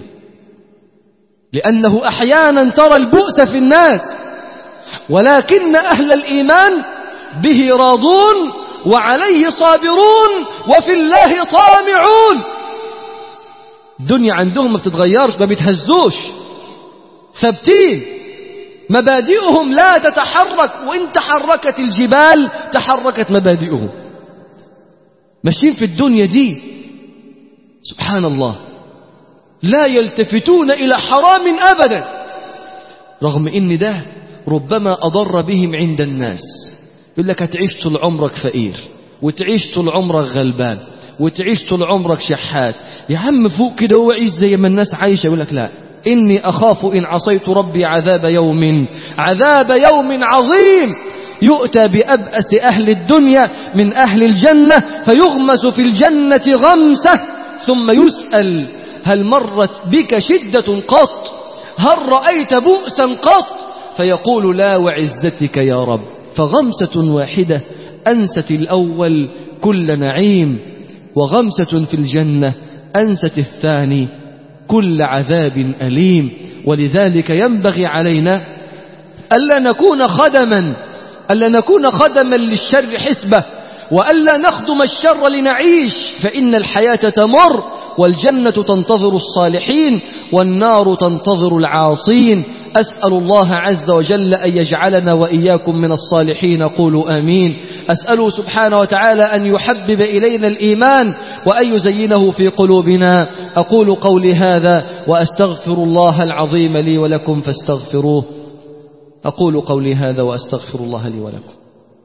لأنه أحيانا ترى البؤس في الناس ولكن أهل الإيمان به راضون وعليه صابرون وفي الله طامعون الدنيا عندهم ما بتتغيرش ما بيتهزوش ثابتين مبادئهم لا تتحرك وإن تحركت الجبال تحركت مبادئهم ماشيين في الدنيا دي سبحان الله لا يلتفتون إلى حرام أبدا رغم إن ده ربما أضر بهم عند الناس يقول لك هتعيش طول عمرك فقير وتعيش طول عمرك غلبان وتعيش طول عمرك شحات يا عم فوق كده وعيش زي ما الناس عايشة يقول لك لا إني أخاف إن عصيت ربي عذاب يوم عذاب يوم عظيم يؤتى بأبأس أهل الدنيا من أهل الجنة فيغمس في الجنة غمسة ثم يسأل هل مرت بك شدة قط هل رأيت بؤسا قط فيقول لا وعزتك يا رب فغمسة واحدة أنست الأول كل نعيم وغمسة في الجنة أنست الثاني كل عذاب أليم ولذلك ينبغي علينا ألا نكون خدما ألا نكون خدما للشر حسبة وألا نخدم الشر لنعيش فإن الحياة تمر والجنة تنتظر الصالحين والنار تنتظر العاصين أسأل الله عز وجل أن يجعلنا وإياكم من الصالحين قولوا آمين أسأله سبحانه وتعالى أن يحبب إلينا الإيمان وأن يزينه في قلوبنا أقول قولي هذا وأستغفر الله العظيم لي ولكم فاستغفروه أقول قولي هذا وأستغفر الله لي ولكم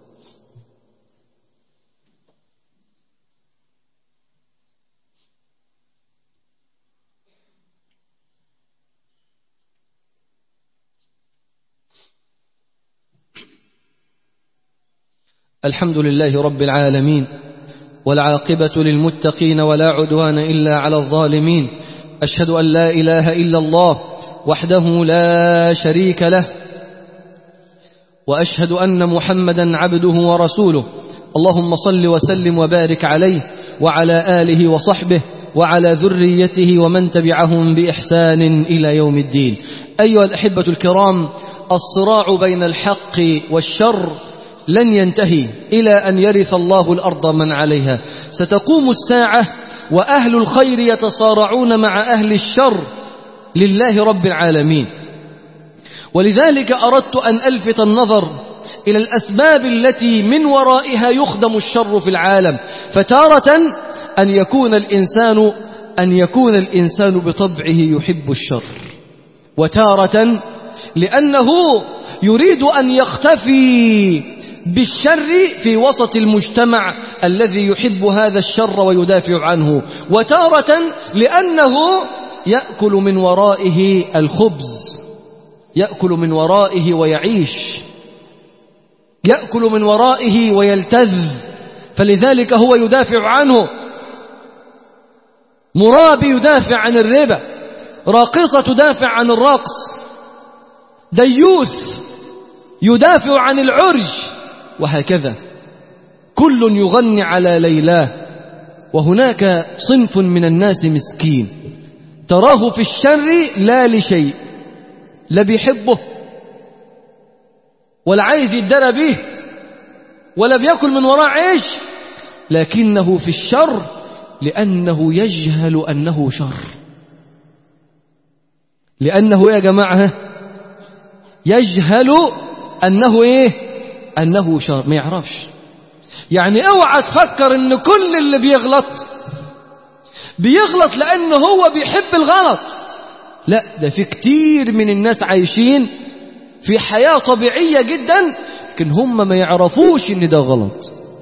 الحمد لله رب العالمين والعاقبة للمتقين ولا عدوان إلا على الظالمين أشهد أن لا إله إلا الله وحده لا شريك له وأشهد أن محمدا عبده ورسوله اللهم صل وسلم وبارك عليه وعلى آله وصحبه وعلى ذريته ومن تبعهم بإحسان إلى يوم الدين أيها الأحبة الكرام الصراع بين الحق والشر لن ينتهي إلى أن يرث الله الأرض من عليها ستقوم الساعة وأهل الخير يتصارعون مع أهل الشر لله رب العالمين ولذلك أردت أن ألفت النظر إلى الأسباب التي من ورائها يخدم الشر في العالم فتارة أن يكون الإنسان أن يكون الإنسان بطبعه يحب الشر وتارة لأنه يريد أن يختفي بالشر في وسط المجتمع الذي يحب هذا الشر ويدافع عنه وتارة لأنه يأكل من ورائه الخبز يأكل من ورائه ويعيش يأكل من ورائه ويلتذ فلذلك هو يدافع عنه مرابي يدافع عن الربا راقصة تدافع عن الرقص ديوث يدافع عن العرج وهكذا كل يغني على ليلاه وهناك صنف من الناس مسكين تراه في الشر لا لشيء لا بيحبه ولا عايز يدرى به ولا بيأكل من وراء عيش لكنه في الشر لأنه يجهل أنه شر لأنه يا جماعة يجهل أنه إيه أنه شر ما يعرفش يعني اوعى تفكر ان كل اللي بيغلط بيغلط لأنه هو بيحب الغلط لا ده في كتير من الناس عايشين في حياة طبيعية جدا لكن هم ما يعرفوش ان ده غلط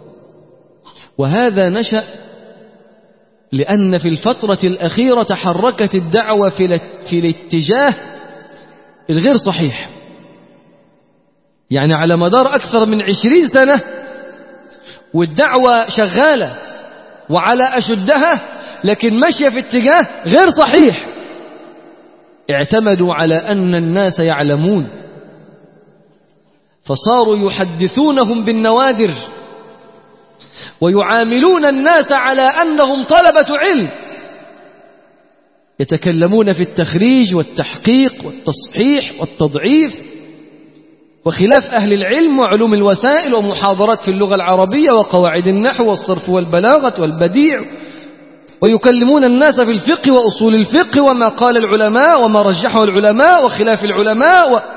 وهذا نشأ لأن في الفترة الأخيرة تحركت الدعوة في, في الاتجاه الغير صحيح يعني على مدار أكثر من عشرين سنة والدعوة شغالة وعلى أشدها لكن ماشية في اتجاه غير صحيح اعتمدوا على أن الناس يعلمون فصاروا يحدثونهم بالنوادر ويعاملون الناس على أنهم طلبة علم يتكلمون في التخريج والتحقيق والتصحيح والتضعيف وخلاف أهل العلم وعلوم الوسائل ومحاضرات في اللغة العربية وقواعد النحو والصرف والبلاغة والبديع ويكلمون الناس في الفقه وأصول الفقه وما قال العلماء وما رجحه العلماء وخلاف العلماء و...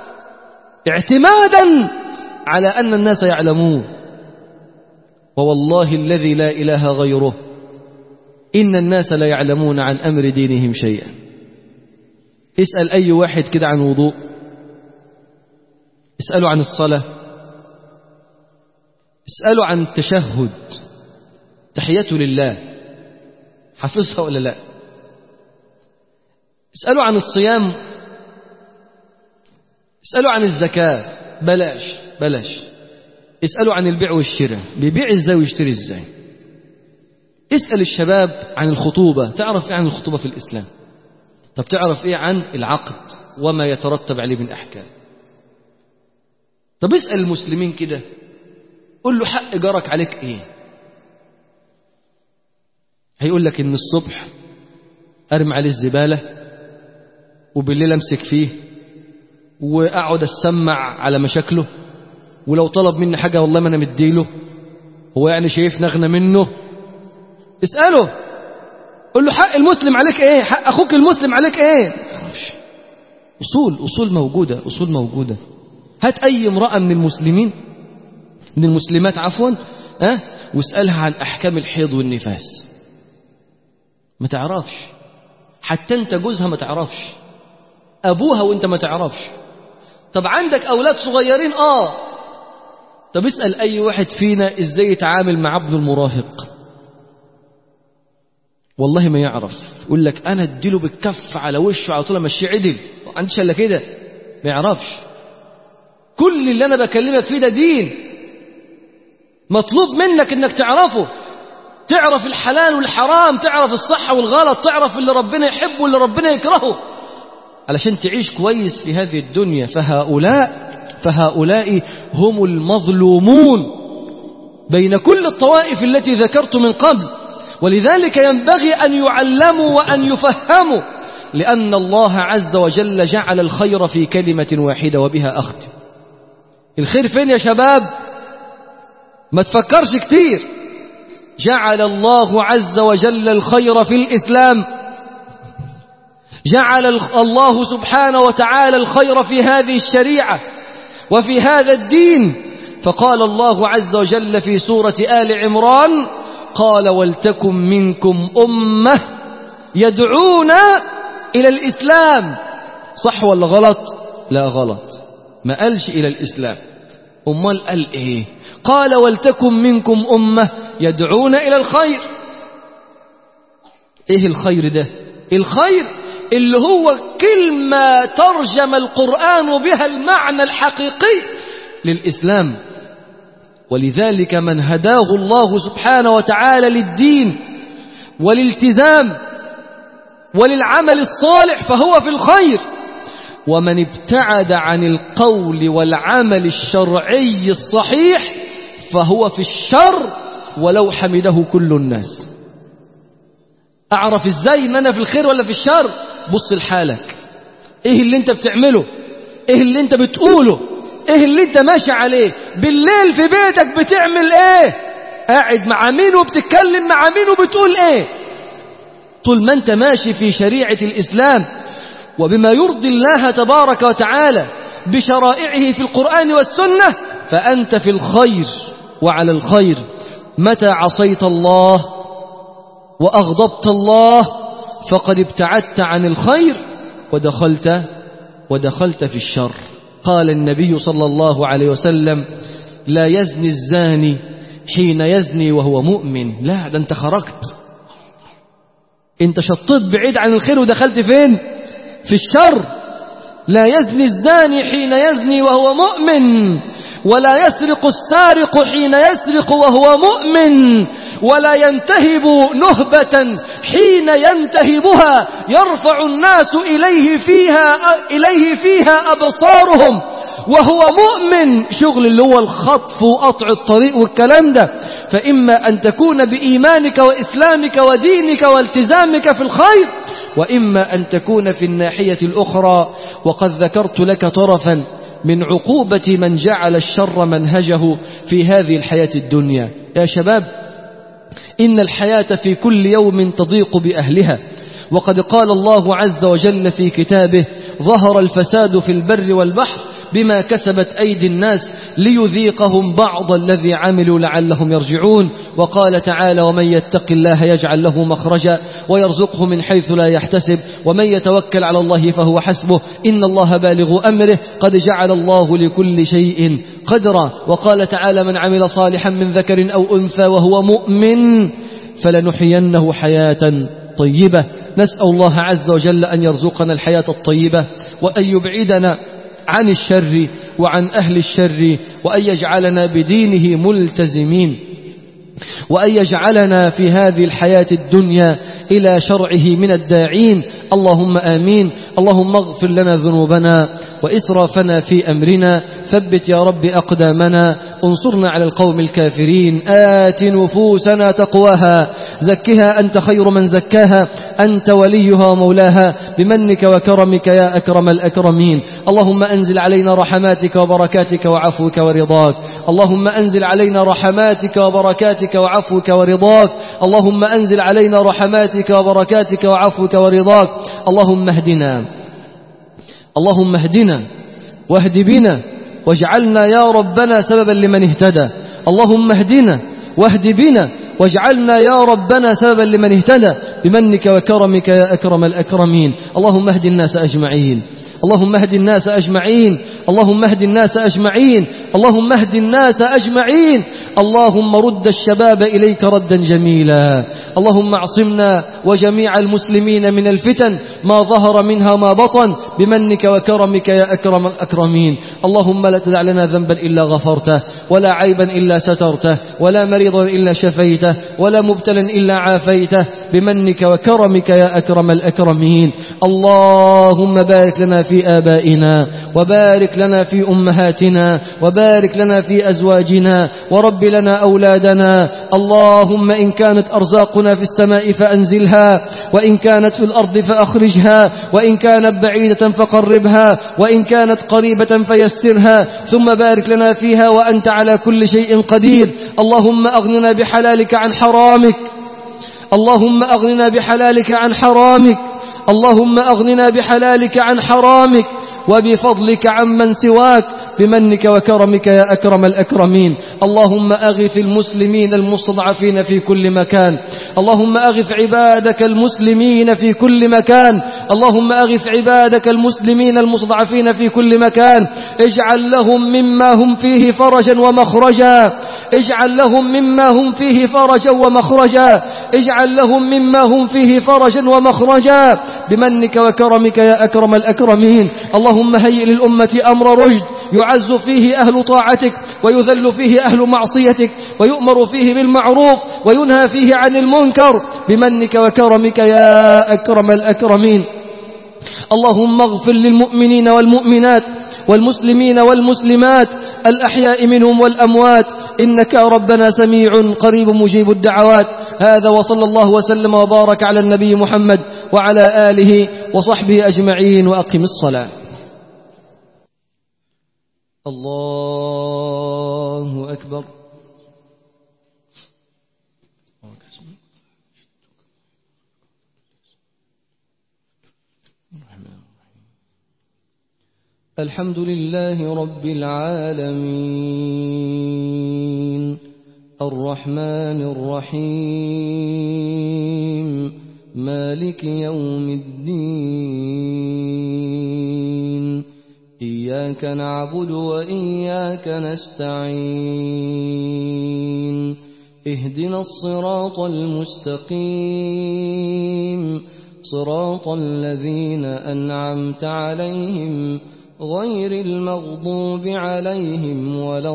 اعتمادا على أن الناس يعلمون ووالله الذي لا إله غيره إن الناس لا يعلمون عن أمر دينهم شيئا اسأل أي واحد كده عن وضوء اسألوا عن الصلاة اسألوا عن التشهد تحيته لله حافظها ولا لا اسألوا عن الصيام اسألوا عن الزكاة بلاش بلاش اسألوا عن البيع والشراء بيبيع ازاي ويشتري ازاي اسأل الشباب عن الخطوبة تعرف ايه عن الخطوبة في الإسلام طب تعرف ايه عن العقد وما يترتب عليه من أحكام طب اسأل المسلمين كده قل له حق جارك عليك ايه هيقول لك ان الصبح ارمي عليه الزبالة وبالليل امسك فيه واقعد اسمع على مشاكله ولو طلب مني حاجة والله ما انا مديله هو يعني شايفني اغنى منه اسأله قل له حق المسلم عليك ايه حق اخوك المسلم عليك ايه معرفش اصول اصول موجودة اصول موجودة هات اي امرأة من المسلمين من المسلمات عفوا ها واسألها عن احكام الحيض والنفاس ما تعرفش حتى انت جوزها ما تعرفش ابوها وانت ما تعرفش طب عندك اولاد صغيرين اه طب اسأل اي واحد فينا ازاي يتعامل مع ابنه المراهق والله ما يعرف يقول لك انا اديله بالكف على وشه على طول امشيه عدل ما عنديش الا كده ما يعرفش كل اللي انا بكلمك فيه ده دين مطلوب منك انك تعرفه تعرف الحلال والحرام تعرف الصح والغلط تعرف اللي ربنا يحبه واللي ربنا يكرهه علشان تعيش كويس في هذه الدنيا فهؤلاء فهؤلاء هم المظلومون بين كل الطوائف التي ذكرت من قبل ولذلك ينبغي أن يعلموا وأن يفهموا لأن الله عز وجل جعل الخير في كلمة واحدة وبها أختم الخير فين يا شباب ما تفكرش كتير جعل الله عز وجل الخير في الإسلام جعل الله سبحانه وتعالى الخير في هذه الشريعة وفي هذا الدين فقال الله عز وجل في سورة آل عمران قال ولتكن منكم أمة يدعون إلى الإسلام صح ولا غلط لا غلط ما قالش إلى الإسلام أمال قال إيه قال ولتكن منكم أمة يدعون إلى الخير إيه الخير ده الخير اللي هو كلمة ترجم القرآن بها المعنى الحقيقي للإسلام ولذلك من هداه الله سبحانه وتعالى للدين والالتزام وللعمل الصالح فهو في الخير ومن ابتعد عن القول والعمل الشرعي الصحيح فهو في الشر ولو حمده كل الناس أعرف إزاي إن أنا في الخير ولا في الشر بص لحالك إيه اللي أنت بتعمله إيه اللي أنت بتقوله إيه اللي أنت ماشي عليه بالليل في بيتك بتعمل إيه قاعد مع مين وبتتكلم مع مين وبتقول إيه طول ما أنت ماشي في شريعة الإسلام وبما يرضي الله تبارك وتعالى بشرائعه في القرآن والسنة فأنت في الخير وعلى الخير متى عصيت الله وأغضبت الله فقد ابتعدت عن الخير ودخلت ودخلت في الشر قال النبي صلى الله عليه وسلم لا يزني الزاني حين يزني وهو مؤمن لا ده انت خرجت انت شطيت بعيد عن الخير ودخلت فين في الشر لا يزني الزاني حين يزني وهو مؤمن ولا يسرق السارق حين يسرق وهو مؤمن ولا ينتهب نهبة حين ينتهبها يرفع الناس إليه فيها إليه فيها أبصارهم وهو مؤمن شغل اللي هو الخطف وقطع الطريق والكلام ده فإما أن تكون بإيمانك وإسلامك ودينك والتزامك في الخير وإما أن تكون في الناحية الأخرى وقد ذكرت لك طرفا من عقوبة من جعل الشر منهجه في هذه الحياة الدنيا يا شباب إن الحياة في كل يوم تضيق بأهلها وقد قال الله عز وجل في كتابه ظهر الفساد في البر والبحر بما كسبت أيدي الناس ليذيقهم بعض الذي عملوا لعلهم يرجعون وقال تعالى ومن يتق الله يجعل له مخرجا ويرزقه من حيث لا يحتسب ومن يتوكل على الله فهو حسبه إن الله بالغ أمره قد جعل الله لكل شيء قدرا وقال تعالى من عمل صالحا من ذكر أو أنثى وهو مؤمن فلنحيينه حياة طيبة نسأل الله عز وجل أن يرزقنا الحياة الطيبة وأن يبعدنا عن الشر وعن أهل الشر وأن يجعلنا بدينه ملتزمين وأن يجعلنا في هذه الحياة الدنيا إلى شرعه من الداعين اللهم آمين اللهم اغفر لنا ذنوبنا وإسرافنا في أمرنا ثبت يا رب أقدامنا انصرنا على القوم الكافرين آت نفوسنا تقواها زكها أنت خير من زكاها أنت وليها ومولاها بمنك وكرمك يا أكرم الأكرمين اللهم أنزل علينا رحماتك وبركاتك وعفوك ورضاك اللهم أنزل علينا رحماتك وبركاتك وعفوك ورضاك اللهم أنزل علينا رحماتك وبركاتك وعفوك ورضاك اللهم اهدنا اللهم اهدنا واهد بنا واجعلنا يا ربنا سببا لمن اهتدى اللهم اهدنا واهد بنا واجعلنا يا ربنا سببا لمن اهتدى بمنك وكرمك يا أكرم الأكرمين اللهم اهد الناس أجمعين اللهم اهد الناس أجمعين اللهم اهد الناس أجمعين اللهم اهد الناس أجمعين اللهم رد الشباب إليك ردا جميلا اللهم اعصمنا وجميع المسلمين من الفتن ما ظهر منها ما بطن بمنك وكرمك يا أكرم الأكرمين اللهم لا تدع لنا ذنبا إلا غفرته ولا عيبا إلا سترته ولا مريضا إلا شفيته ولا مبتلا إلا عافيته بمنك وكرمك يا أكرم الأكرمين اللهم بارك لنا في آبائنا وبارك لنا في أمهاتنا وبارك بارك لنا في أزواجنا ورب لنا أولادنا اللهم إن كانت أرزاقنا في السماء فأنزلها وإن كانت في الأرض فأخرجها وإن كانت بعيدة فقربها وإن كانت قريبة فيسرها ثم بارك لنا فيها وأنت على كل شيء قدير اللهم أغننا بحلالك عن حرامك اللهم أغننا بحلالك عن حرامك اللهم أغننا بحلالك عن حرامك وبفضلك عمن سواك بمنك وكرمك يا أكرم الأكرمين اللهم أغث المسلمين المستضعفين في كل مكان اللهم أغث عبادك المسلمين في كل مكان اللهم أغث عبادك المسلمين المستضعفين في كل مكان اجعل لهم مما هم فيه فرجا ومخرجا اجعل لهم مما هم فيه فرجا ومخرجا اجعل لهم مما هم فيه فرجا ومخرجا بمنك وكرمك يا أكرم الأكرمين اللهم هيئ للأمة أمر رشد يعز فيه أهل طاعتك ويذل فيه أهل معصيتك ويؤمر فيه بالمعروف وينهى فيه عن المنكر بمنك وكرمك يا أكرم الأكرمين اللهم اغفر للمؤمنين والمؤمنات والمسلمين والمسلمات الأحياء منهم والأموات إنك ربنا سميع قريب مجيب الدعوات هذا وصلى الله وسلم وبارك على النبي محمد وعلى آله وصحبه أجمعين وأقم الصلاة الله أكبر الحمد لله رب العالمين الرحمن الرحيم مالك يوم الدين إياك نعبد وإياك نستعين اهدنا الصراط المستقيم صراط الذين أنعمت عليهم غير المغضوب عليهم ولا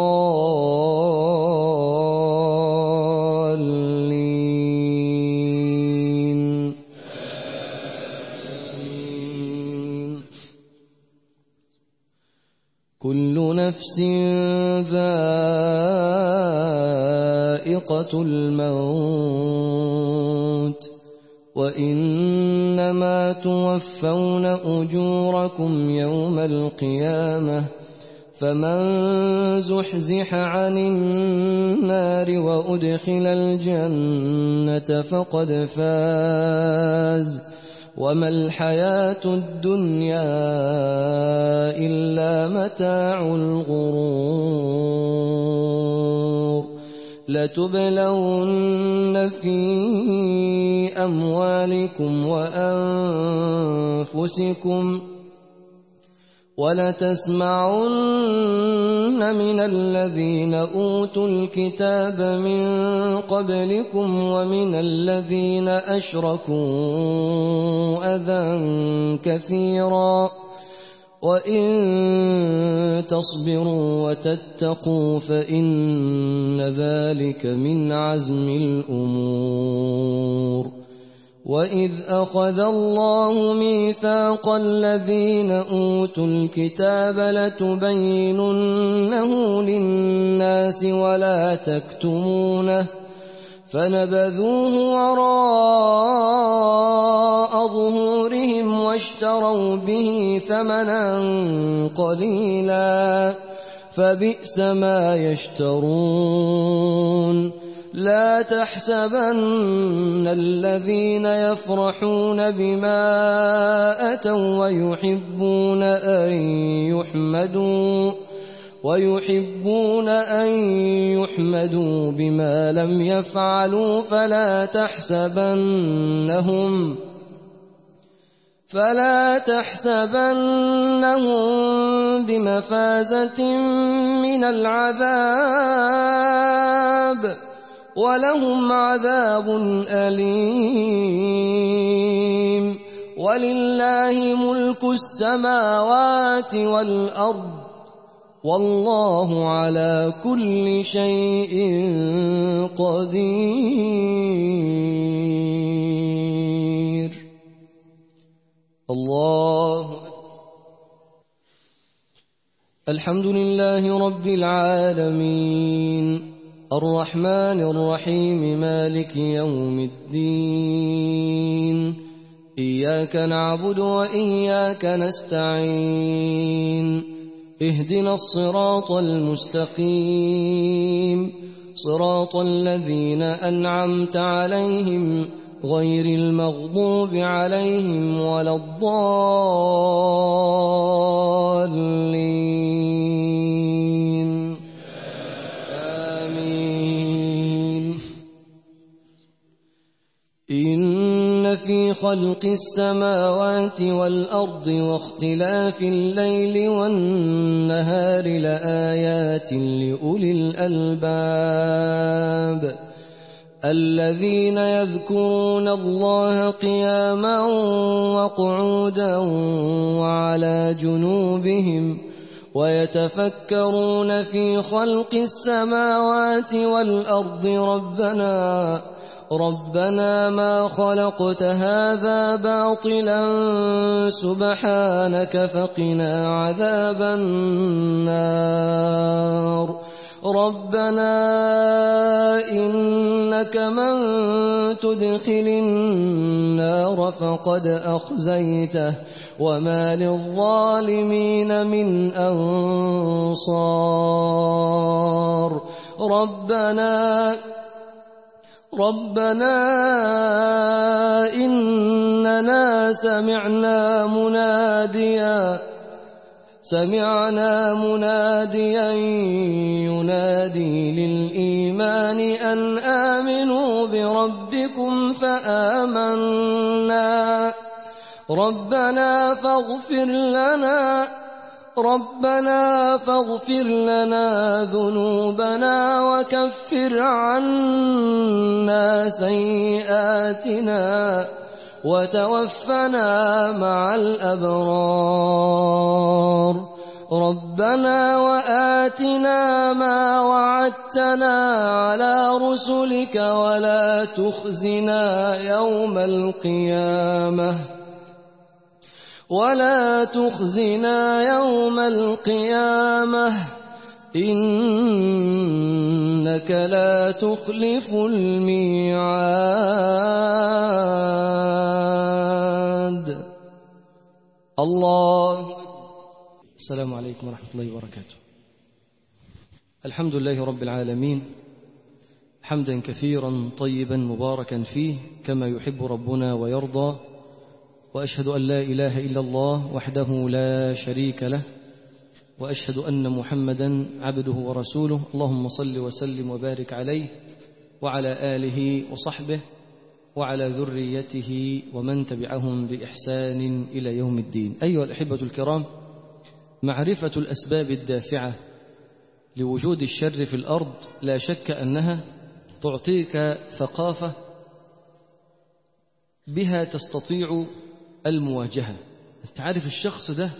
الضالين كل نفس ذائقة الموت وإنما توفون أجوركم يوم القيامة فمن زحزح عن النار وأدخل الجنة فقد فاز وما الحياة الدنيا إلا متاع الغرور لتبلون في أموالكم وأنفسكم ولتسمعن من الذين أوتوا الكتاب من قبلكم ومن الذين أشركوا أذى كثيرا وإن تصبروا وتتقوا فإن ذلك من عزم الأمور وإذ أخذ الله ميثاق الذين أوتوا الكتاب لتبيننه للناس ولا تكتمونه فنبذوه وراء ظهورهم واشتروا به ثمنا قليلا فبئس ما يشترون لا تحسبن الذين يفرحون بما أتوا ويحبون أن يحمدوا ويحبون أن يحمدوا بما لم يفعلوا فلا تحسبنهم فلا تحسبنهم بمفازة من العذاب ولهم عذاب أليم ولله ملك السماوات والأرض والله على كل شيء قدير الله الحمد لله رب العالمين الرحمن الرحيم مالك يوم الدين إياك نعبد وإياك نستعين اهدنا الصراط المستقيم صراط الذين أنعمت عليهم غير المغضوب عليهم ولا الضالين آمين إن في خلق السماوات والأرض واختلاف الليل والنهار لآيات لأولي الألباب الذين يذكرون الله قياما وقعودا وعلى جنوبهم ويتفكرون في خلق السماوات والأرض ربنا ربنا ما خلقت هذا باطلا سبحانك فقنا عذاب النار ربنا إنك من تدخل النار فقد أخزيته وما للظالمين من أنصار ربنا ربنا إننا سمعنا مناديا سمعنا مناديا ينادي للإيمان أن آمنوا بربكم فآمنا ربنا فاغفر لنا ربنا فاغفر لنا ذنوبنا وكفر عنا سيئاتنا وتوفنا مع الأبرار ربنا وآتنا ما وعدتنا على رسلك ولا تخزنا يوم القيامة ولا تخزنا يوم القيامة إنك لا تخلف الميعاد الله السلام عليكم ورحمة الله وبركاته الحمد لله رب العالمين حمدا كثيرا طيبا مباركا فيه كما يحب ربنا ويرضى وأشهد أن لا إله إلا الله وحده لا شريك له وأشهد أن محمدا عبده ورسوله اللهم صل وسلم وبارك عليه وعلى آله وصحبه وعلى ذريته ومن تبعهم بإحسان إلى يوم الدين أيها الأحبة الكرام معرفة الأسباب الدافعة لوجود الشر في الأرض لا شك أنها تعطيك ثقافة بها تستطيع المواجهة أنت عارف الشخص ده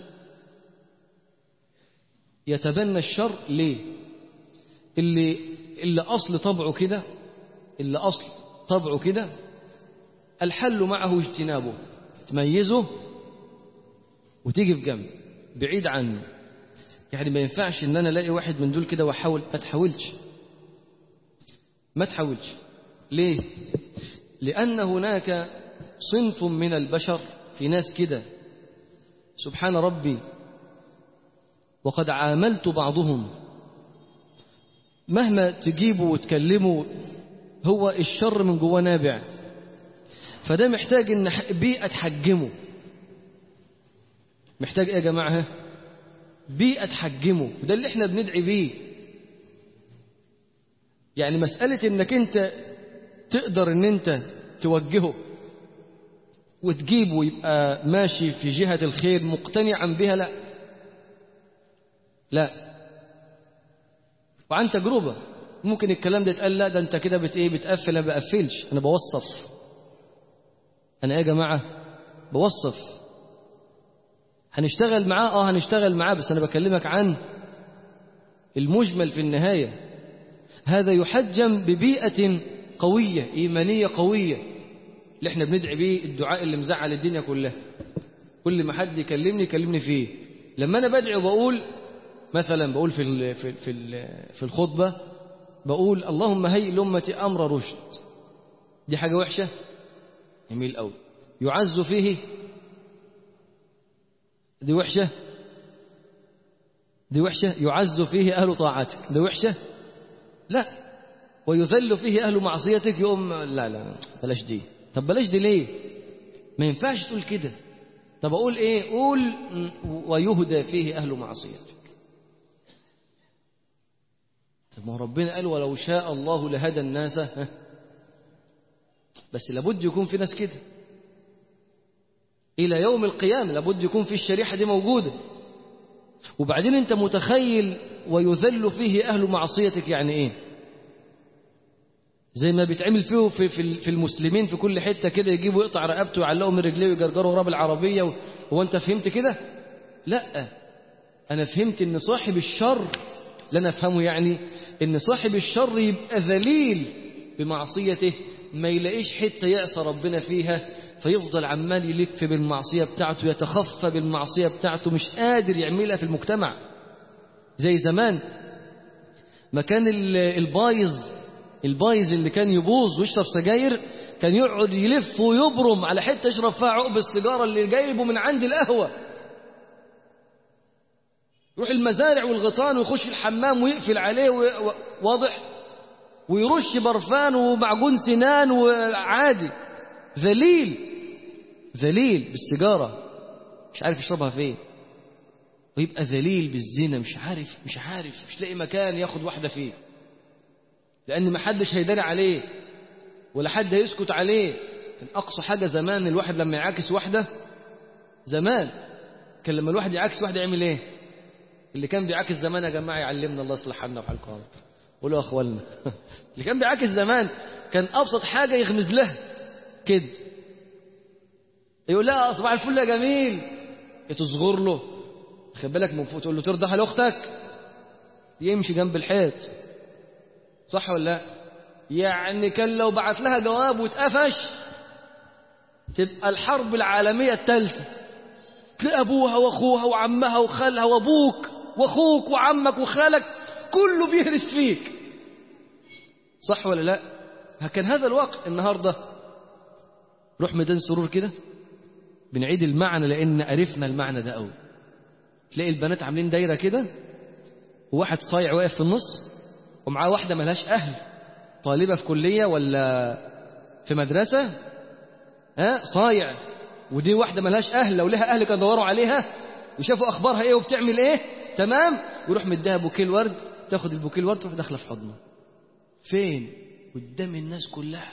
يتبنى الشر ليه اللي, اللي أصل طبعه كده اللي أصل طبعه كده الحل معه اجتنابه تميزه وتيجي في جنب بعيد عنه يعني ما ينفعش ان انا الاقي واحد من دول كده واحاول ما تحاولش ما تحاولش ليه لان هناك صنف من البشر في ناس كده سبحان ربي وقد عاملت بعضهم مهما تجيبوا وتكلموا هو الشر من جواه نابع فده محتاج ان بيئه تحجمه محتاج ايه يا جماعه بيئه تحجمه وده اللي احنا بندعي بيه يعني مساله انك انت تقدر ان انت توجهه وتجيبه يبقى ماشي في جهه الخير مقتنعا بها لا لا وعن تجربه ممكن الكلام ده يتقال لا ده انت كده بت ايه بتقفل انا بقفلش انا بوصف انا ايه يا جماعه بوصف هنشتغل معاه اه هنشتغل معاه بس انا بكلمك عن المجمل في النهايه هذا يحجم ببيئه قويه ايمانيه قويه اللي احنا بندعي بيه الدعاء اللي مزعل الدنيا كلها كل ما حد يكلمني يكلمني فيه لما انا بدعي وبقول مثلا بقول في ال في ال في, ال في الخطبة بقول اللهم هيئ لأمتي أمر رشد دي حاجة وحشة جميل قوي يعز فيه دي وحشة دي وحشة يعز فيه أهل طاعتك دي وحشة لا ويذل فيه أهل معصيتك يقوم لا لا بلاش دي طب بلاش دي ليه ما ينفعش تقول كده طب أقول إيه قول ويهدى فيه أهل معصيتك طب ما ربنا قال ولو شاء الله لهدى الناس بس لابد يكون في ناس كده إلى يوم القيامة لابد يكون في الشريحة دي موجودة وبعدين أنت متخيل ويذل فيه أهل معصيتك يعني إيه زي ما بيتعمل فيه في, في, في المسلمين في كل حتة كده يجيبوا يقطع رقبته ويعلقوا من رجليه ويجرجروا وراه بالعربية هو أنت فهمت كده لا أنا فهمت إن صاحب الشر لا نفهمه يعني إن صاحب الشر يبقى ذليل بمعصيته ما يلاقيش حتة يعصى ربنا فيها فيفضل عمال يلف بالمعصية بتاعته يتخفى بالمعصية بتاعته مش قادر يعملها في المجتمع زي زمان ما كان البايظ البايظ اللي كان يبوظ ويشرب سجاير كان يقعد يلف ويبرم على حتة يشرب فيها عقب السيجارة اللي جايبه من عند القهوة يروح المزارع والغيطان ويخش الحمام ويقفل عليه واضح ويرش برفان ومعجون سنان وعادي ذليل ذليل بالسيجارة مش عارف يشربها فين ويبقى ذليل بالزنا مش عارف مش عارف مش لاقي مكان ياخد واحدة فيه لأن ما حدش هيداري عليه ولا حد هيسكت عليه كان أقصى حاجة زمان الواحد لما يعاكس واحدة زمان كان لما الواحد يعاكس واحدة يعمل ايه اللي كان بيعاكس زمان يا جماعة يعلمنا الله يصلح حالنا وحالكم قولوا يا اخوالنا اللي كان بيعاكس زمان كان أبسط حاجة يغمز لها كده يقول لها صباح الفل يا جميل تصغر له خد بالك من فوق تقول له ترضى لاختك يمشي جنب الحيط صح ولا لا يعني كان لو بعت لها جواب واتقفش تبقى الحرب العالمية الثالثة تلاقي أبوها وأخوها وعمها وخالها وأبوك وأخوك وعمك وخالك كله بيهرس فيك صح ولا لا كان هذا الوقت النهاردة روح ميدان سرور كده بنعيد المعنى لأن عرفنا المعنى ده قوي تلاقي البنات عاملين دايرة كده وواحد صايع واقف في النص ومعاه واحدة ملهاش أهل طالبة في كلية ولا في مدرسة ها صايع ودي واحدة ملهاش أهل لو لها أهل كانوا دوروا عليها وشافوا أخبارها إيه وبتعمل إيه تمام ويروح مديها بوكيه الورد تاخد البوكيه الورد تروح داخلة في حضنه فين قدام الناس كلها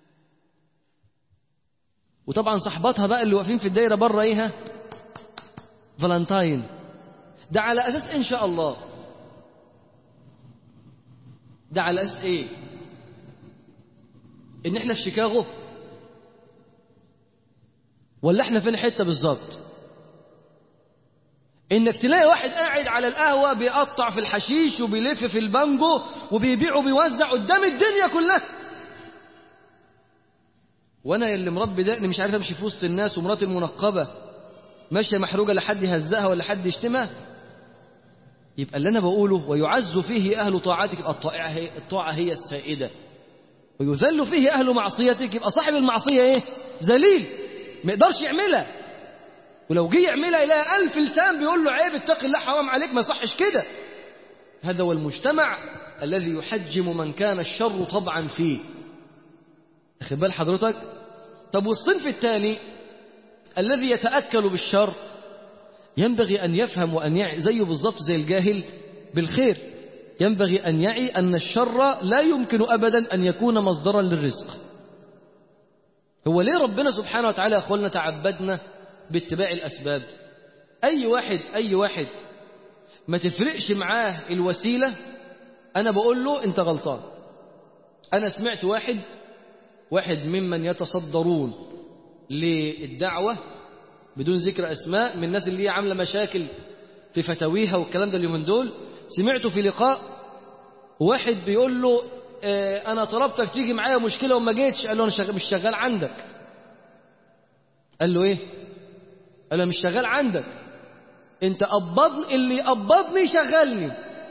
وطبعا صحباتها بقى اللي واقفين في الدايرة بره إيها فالنتاين ده على أساس إن شاء الله ده على أساس إيه إن إحنا في شيكاغو ولا إحنا فين حتة بالظبط إنك تلاقي واحد قاعد على القهوة بيقطع في الحشيش وبيلف في البانجو وبيبيع وبيوزع قدام الدنيا كلها وانا اللي مربي دقني مش عارف امشي في وسط الناس ومراتي المنقبه ماشيه محروجه لحد يهزها ولا حد يشتمها يبقى اللي انا بقوله ويعز فيه اهل طاعتك يبقى الطاعه هي الطاعه هي السائده ويذل فيه اهل معصيتك يبقى صاحب المعصيه ايه ذليل ما يقدرش يعملها ولو جه يعملها يلاقي ألف لسان بيقول له عيب اتق الله حرام عليك ما يصحش كده هذا هو المجتمع الذي يحجم من كان الشر طبعا فيه أخذ بال حضرتك طب والصنف الثاني الذي يتأكل بالشر ينبغي أن يفهم وأن يعي زيه بالضبط زي الجاهل بالخير ينبغي أن يعي أن الشر لا يمكن أبدا أن يكون مصدرا للرزق هو ليه ربنا سبحانه وتعالى أخوالنا تعبدنا باتباع الأسباب أي واحد أي واحد ما تفرقش معاه الوسيلة أنا بقول له أنت غلطان أنا سمعت واحد واحد ممن يتصدرون للدعوة بدون ذكر أسماء من الناس اللي هي عاملة مشاكل في فتاويها والكلام ده اليومين دول سمعته في لقاء واحد بيقول له اه أنا طلبتك تيجي معايا مشكلة وما جيتش قال له أنا شغال مش شغال عندك قال له إيه قال له مش شغال عندك انت قبضني اللي قبضني شغلني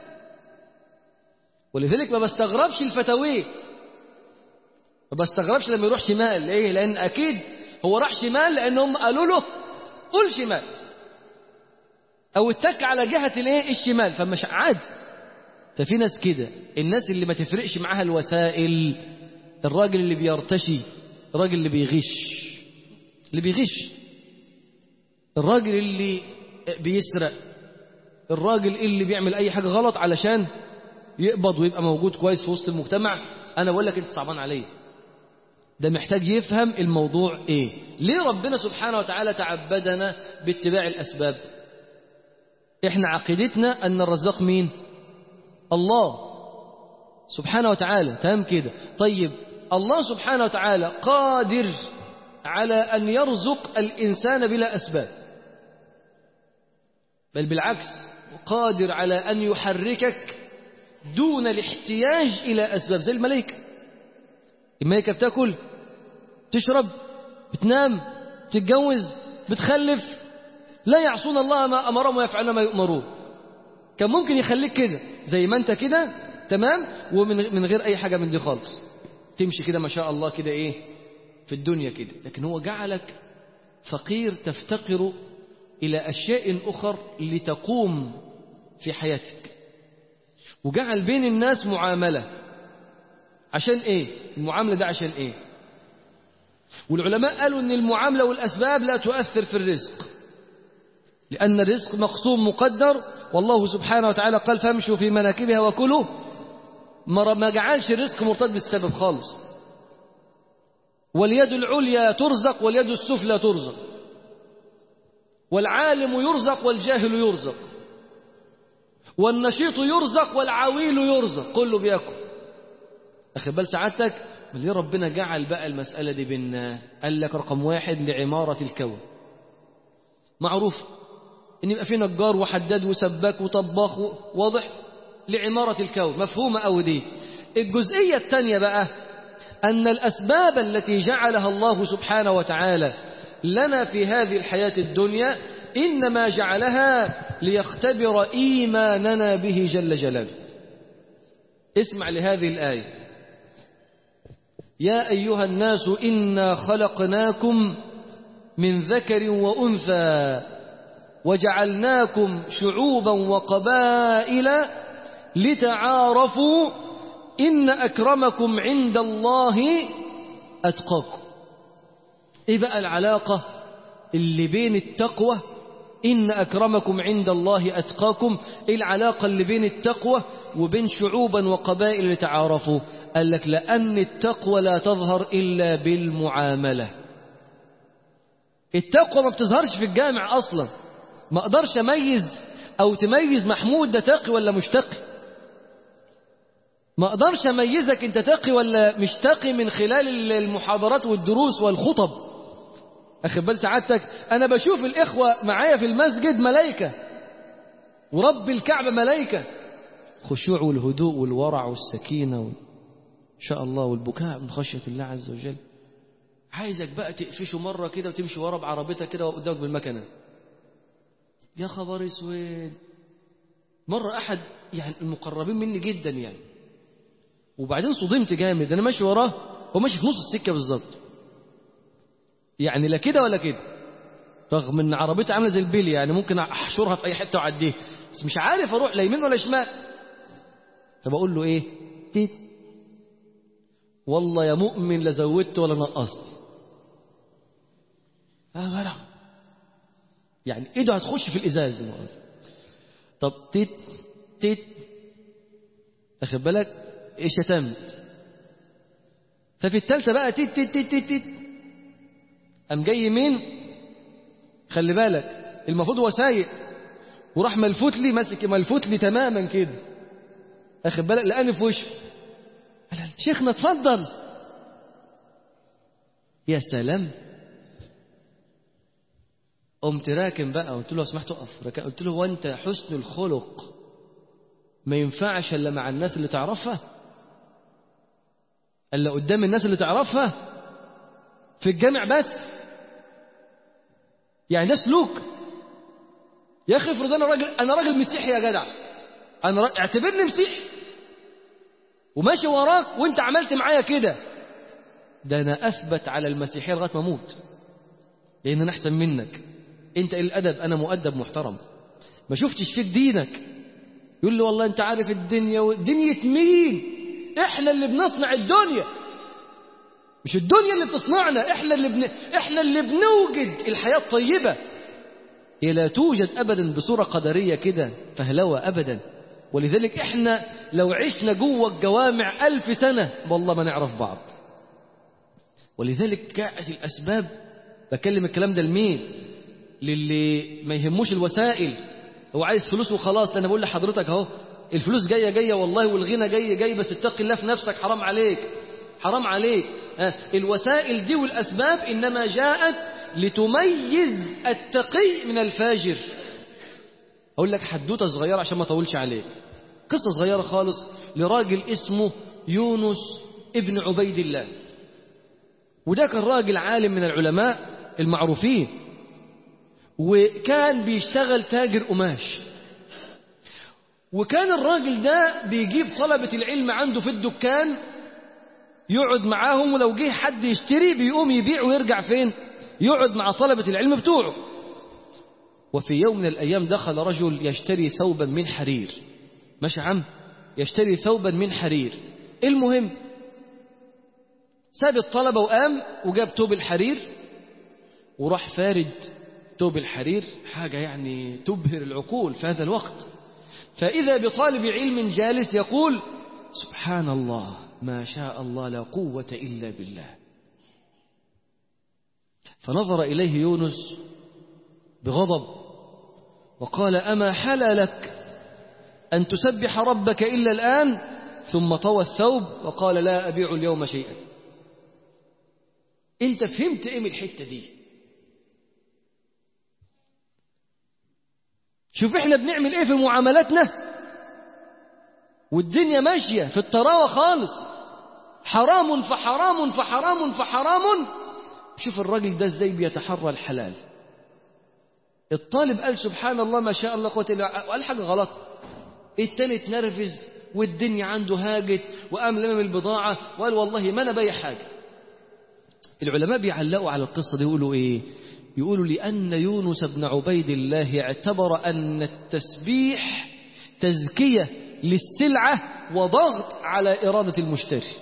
ولذلك ما بستغربش الفتاويه ما بستغربش لما يروح شمال ليه لان اكيد هو راح شمال لانهم قالوا له قول شمال او اتك على جهه الايه الشمال فمش عادي ففي ناس كده الناس اللي ما تفرقش معاها الوسائل الراجل اللي بيرتشي الراجل اللي بيغش اللي بيغش الراجل اللي بيسرق الراجل اللي بيعمل اي حاجه غلط علشان يقبض ويبقى موجود كويس في وسط المجتمع انا بقول لك انت صعبان عليا ده محتاج يفهم الموضوع ايه ليه ربنا سبحانه وتعالى تعبدنا باتباع الاسباب احنا عقيدتنا ان الرزاق مين الله سبحانه وتعالى تمام كده طيب الله سبحانه وتعالى قادر على ان يرزق الانسان بلا اسباب بل بالعكس قادر على ان يحركك دون الاحتياج الى اسباب زي الملائكه الملائكه بتاكل تشرب بتنام تتجوز بتخلف لا يعصون الله ما امرهم ويفعلون ما يؤمرون كان ممكن يخليك كده زي ما انت كده تمام ومن من غير اي حاجه من دي خالص تمشي كده ما شاء الله كده ايه في الدنيا كده لكن هو جعلك فقير تفتقر الى اشياء اخر لتقوم في حياتك وجعل بين الناس معامله عشان ايه المعامله ده عشان ايه والعلماء قالوا ان المعامله والاسباب لا تؤثر في الرزق لان الرزق مقسوم مقدر والله سبحانه وتعالى قال فامشوا في مناكبها وكلوا ما جعلش الرزق مرتبط بالسبب خالص واليد العليا ترزق واليد السفلى ترزق والعالم يرزق والجاهل يرزق والنشيط يرزق والعويل يرزق كله بياكل أخذ بال سعادتك ليه ربنا جعل بقى المسألة دي بينا قال لك رقم واحد لعمارة الكون معروف ان يبقى في نجار وحداد وسباك وطباخ واضح لعمارة الكون مفهومة أو دي الجزئية الثانية بقى أن الأسباب التي جعلها الله سبحانه وتعالى لنا في هذه الحياة الدنيا إنما جعلها ليختبر إيماننا به جل جلاله اسمع لهذه الآية يا أيها الناس إنا خلقناكم من ذكر وأنثى وجعلناكم شعوبا وقبائل لتعارفوا إن أكرمكم عند الله أتقاكم إيه بقى العلاقة اللي بين التقوى إن أكرمكم عند الله أتقاكم إيه العلاقة اللي بين التقوى وبين شعوبا وقبائل لتعارفوا قال لك لأن التقوى لا تظهر إلا بالمعاملة التقوى ما بتظهرش في الجامع أصلا ما أقدرش أميز أو تميز محمود ده تقي ولا مش تقي ما أقدرش أميزك أنت تقي ولا مش تقي من خلال المحاضرات والدروس والخطب أخذ بال سعادتك أنا بشوف الإخوة معايا في المسجد ملايكة ورب الكعبة ملايكة خشوع والهدوء والورع والسكينة وال... إن شاء الله والبكاء من خشية الله عز وجل عايزك بقى تقفشه مرة كده وتمشي ورا بعربيتك كده وقدامك بالمكنة يا خبر اسود مرة أحد يعني المقربين مني جدا يعني وبعدين صدمت جامد أنا ماشي وراه هو ماشي في نص السكة بالظبط يعني لا كده ولا كده رغم ان عربيتي عامله زي البيلي يعني ممكن احشرها في اي حته واعديها بس مش عارف اروح لا يمين ولا شمال فبقول له ايه تيت والله يا مؤمن لا زودت ولا نقصت اه جدع يعني ايده هتخش في الازاز طب تيت تيت اخد بالك ايه شتمت ففي الثالثه بقى تيت تيت تيت تيت, تيت. قام جاي يمين خلي بالك المفروض هو سايق وراح ملفوت لي ماسك ملفوت لي تماما كده اخد بالك لقاني في وشه قال شيخنا اتفضل يا سلام قمت راكن بقى قلت له لو سمحت اقف قلت له هو انت حسن الخلق ما ينفعش الا مع الناس اللي تعرفها الا قدام الناس اللي تعرفها في الجامع بس يعني ده سلوك يا اخي افرض انا راجل انا راجل مسيحي يا جدع انا را... اعتبرني مسيحي وماشي وراك وانت عملت معايا كده ده انا اثبت على المسيحيه لغايه ما اموت لان انا احسن منك انت الادب انا مؤدب محترم ما شفتش فيك دينك يقول لي والله انت عارف الدنيا و... دنيا مين احنا اللي بنصنع الدنيا مش الدنيا اللي بتصنعنا احنا اللي بن... احنا اللي بنوجد الحياه الطيبه هي لا توجد ابدا بصوره قدريه كده فهلوه ابدا ولذلك احنا لو عشنا جوه الجوامع ألف سنة والله ما نعرف بعض ولذلك كانت الأسباب بكلم الكلام ده لمين للي ما يهموش الوسائل هو عايز فلوس وخلاص ده انا بقول لحضرتك اهو الفلوس جايه جايه والله والغنى جاي جاي بس اتق الله في نفسك حرام عليك حرام عليك آه الوسائل دي والاسباب انما جاءت لتميز التقي من الفاجر اقول لك حدوته صغيره عشان ما اطولش عليك قصه صغيره خالص لراجل اسمه يونس ابن عبيد الله وده كان راجل عالم من العلماء المعروفين وكان بيشتغل تاجر قماش وكان الراجل ده بيجيب طلبة العلم عنده في الدكان يقعد معاهم ولو جه حد يشتري بيقوم يبيع ويرجع فين يقعد مع طلبة العلم بتوعه وفي يوم من الأيام دخل رجل يشتري ثوبا من حرير ماشي عم يشتري ثوبا من حرير المهم ساب الطلبة وقام وجاب توب الحرير وراح فارد توب الحرير حاجة يعني تبهر العقول في هذا الوقت فإذا بطالب علم جالس يقول سبحان الله ما شاء الله لا قوة إلا بالله فنظر إليه يونس بغضب وقال أما حل لك أن تسبح ربك إلا الآن ثم طوى الثوب وقال لا أبيع اليوم شيئا أنت فهمت إيه من الحتة دي شوف إحنا بنعمل إيه في معاملاتنا والدنيا ماشية في الطراوة خالص حرام فحرام فحرام فحرام شوف الراجل ده ازاي بيتحرى الحلال الطالب قال سبحان الله ما شاء الله قوة إلا وقال حاجة غلط التاني اتنرفز والدنيا عنده هاجت وقام لمم البضاعة وقال والله ما أنا بايع حاجة العلماء بيعلقوا على القصة دي يقولوا إيه يقولوا لأن يونس بن عبيد الله اعتبر أن التسبيح تزكية للسلعة وضغط على إرادة المشتري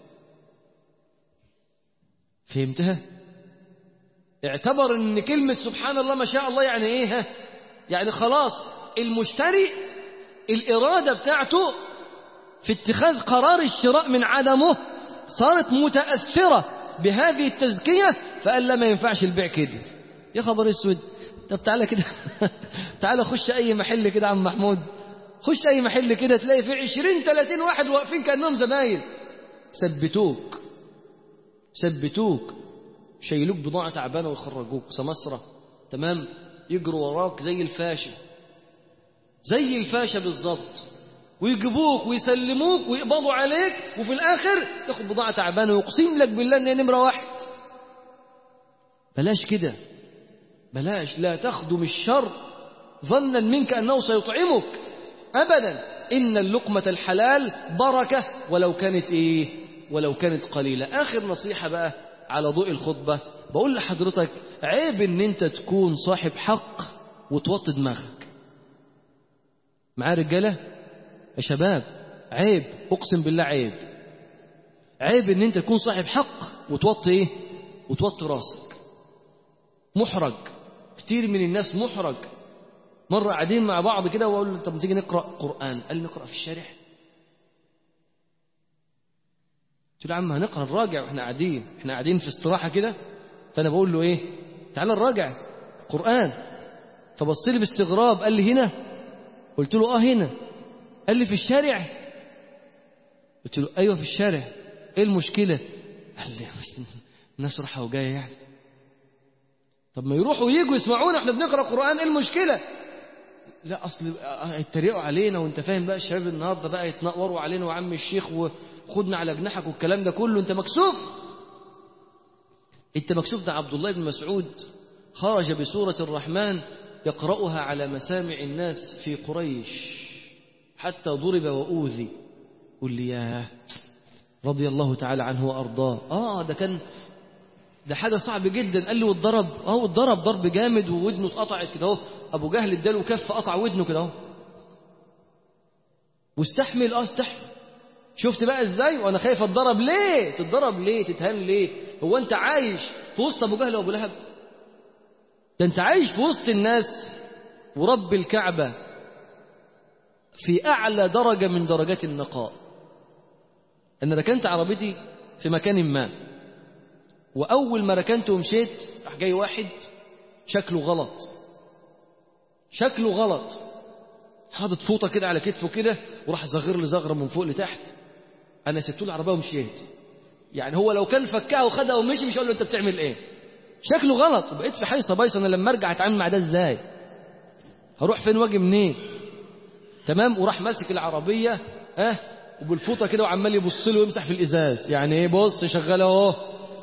فهمتها؟ اعتبر ان كلمة سبحان الله ما شاء الله يعني ايه ها؟ يعني خلاص المشتري الإرادة بتاعته في اتخاذ قرار الشراء من عدمه صارت متأثرة بهذه التزكية فقال لا ما ينفعش البيع كده يا خبر اسود طب تعالى كده تعالى خش أي محل كده عم محمود خش أي محل كده تلاقي في عشرين تلاتين واحد واقفين كأنهم زمايل ثبتوك ثبتوك شيلوك بضاعة تعبانة ويخرجوك سمسرة تمام يجروا وراك زي الفاشة زي الفاشة بالظبط ويجيبوك ويسلموك ويقبضوا عليك وفي الآخر تاخد بضاعة تعبانة ويقسم لك بالله إن هي نمرة واحد بلاش كده بلاش لا تخدم الشر ظنا منك أنه سيطعمك أبدا إن اللقمة الحلال بركة ولو كانت إيه ولو كانت قليلة آخر نصيحة بقى على ضوء الخطبة بقول لحضرتك عيب ان انت تكون صاحب حق وتوطي دماغك معايا رجالة يا شباب عيب اقسم بالله عيب عيب ان انت تكون صاحب حق وتوطي ايه وتوطي راسك محرج كتير من الناس محرج مرة قاعدين مع بعض كده واقول له طب تيجي نقرأ قرآن قال لي نقرأ في الشارع قلت له يا عم هنقرا الراجع واحنا قاعدين احنا قاعدين في استراحه كده فانا بقول له ايه تعالى الراجع قران فبص لي باستغراب قال لي هنا قلت له اه هنا قال لي في الشارع قلت له ايوه في الشارع ايه المشكله قال لي بس الناس رايحه وجايه يعني طب ما يروحوا ويجوا يسمعونا احنا بنقرا قران ايه المشكله لا اصل يتريقوا علينا وانت فاهم بقى الشباب النهارده بقى يتنقروا علينا وعم الشيخ وخدنا على جناحك والكلام ده كله انت مكسوف انت مكسوف ده عبد الله بن مسعود خرج بسورة الرحمن يقرأها على مسامع الناس في قريش حتى ضرب وأوذي قل لي ياه رضي الله تعالى عنه وأرضاه آه ده كان ده حاجة صعب جدا قال له واتضرب اه واتضرب ضرب جامد وودنه اتقطعت كده اهو ابو جهل اداله كف قطع ودنه كده اهو واستحمل اه استحمل شفت بقى ازاي وانا خايف اتضرب ليه تتضرب ليه تتهان ليه هو انت عايش في وسط ابو جهل وابو لهب ده انت عايش في وسط الناس ورب الكعبة في اعلى درجة من درجات النقاء انا ركنت عربيتي في مكان ما واول ما ركنت ومشيت راح جاي واحد شكله غلط شكله غلط حاطط فوطه كده على كتفه كده وراح زغر لي زغره من فوق لتحت انا سبت له العربيه ومشيت يعني هو لو كان فكها وخدها ومشي مش هقول له انت بتعمل ايه شكله غلط وبقيت في حيصه بايصه انا لما ارجع اتعامل مع ده ازاي هروح فين واجي منين تمام وراح ماسك العربيه ها أه؟ وبالفوطه كده وعمال يبص له ويمسح في الازاز يعني ايه بص شغال اهو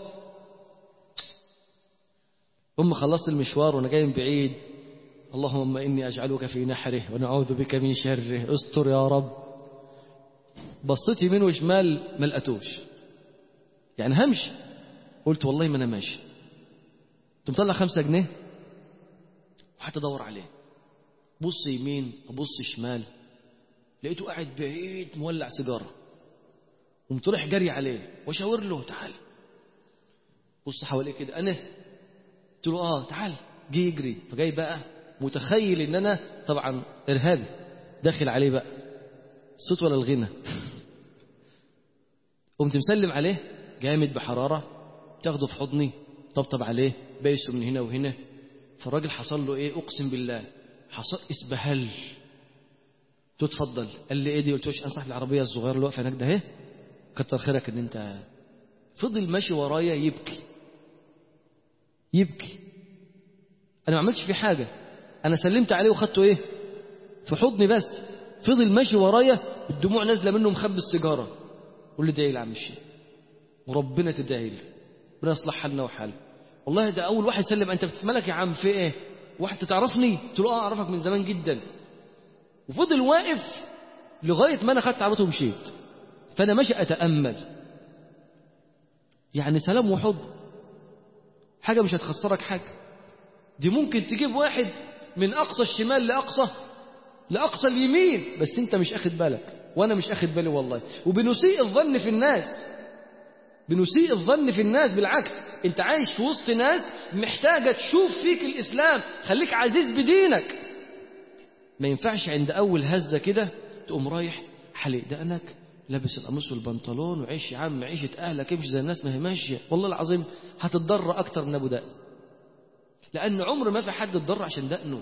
ثم خلصت المشوار وانا جاي من بعيد اللهم اني اجعلك في نحره ونعوذ بك من شره استر يا رب بصيت يمين وشمال ما لقيتوش يعني همشي قلت والله ما انا ماشي كنت مطلع خمسة جنيه وقعدت ادور عليه بص يمين ابص شمال لقيته قاعد بعيد مولع سيجاره قمت رايح جري عليه واشاور له تعال بص حواليه كده انا قلت له اه تعال جه يجري فجاي بقى متخيل ان انا طبعا ارهابي داخل عليه بقى الصوت ولا الغنى قمت مسلم عليه جامد بحراره تاخده في حضني طبطب عليه بايسه من هنا وهنا فالراجل حصل له ايه اقسم بالله حصل اسبهل قلت اتفضل قال لي ايه دي قلت له انصح العربيه الصغيره اللي واقفه هناك ده اهي كتر خيرك ان انت فضل ماشي ورايا يبكي يبكي انا ما عملتش فيه حاجه انا سلمت عليه وخدته ايه في حضني بس فضل ماشي ورايا الدموع نازله منه مخبي السيجاره قول لي ادعي لي يا عم الشيخ وربنا تدعي لي ربنا يصلح حالنا وحالك والله ده اول واحد سلم انت مالك يا عم في ايه واحد تعرفني قلت له اه اعرفك من زمان جدا وفضل واقف لغايه ما انا خدت عربيته ومشيت فانا ماشي اتامل يعني سلام وحضن حاجه مش هتخسرك حاجه دي ممكن تجيب واحد من اقصى الشمال لاقصى لاقصى اليمين بس انت مش اخد بالك وانا مش اخد بالي والله وبنسيء الظن في الناس بنسيء الظن في الناس بالعكس انت عايش في وسط ناس محتاجة تشوف فيك الإسلام خليك عزيز بدينك ما ينفعش عند أول هزة كده تقوم رايح حلق دقنك لابس القميص والبنطلون وعيش يا عم عيشة أهلك امشي زي الناس ما هي ماشية والله العظيم هتتضر أكتر من أبو دقن لأن عمر ما في حد اتضر عشان دقنه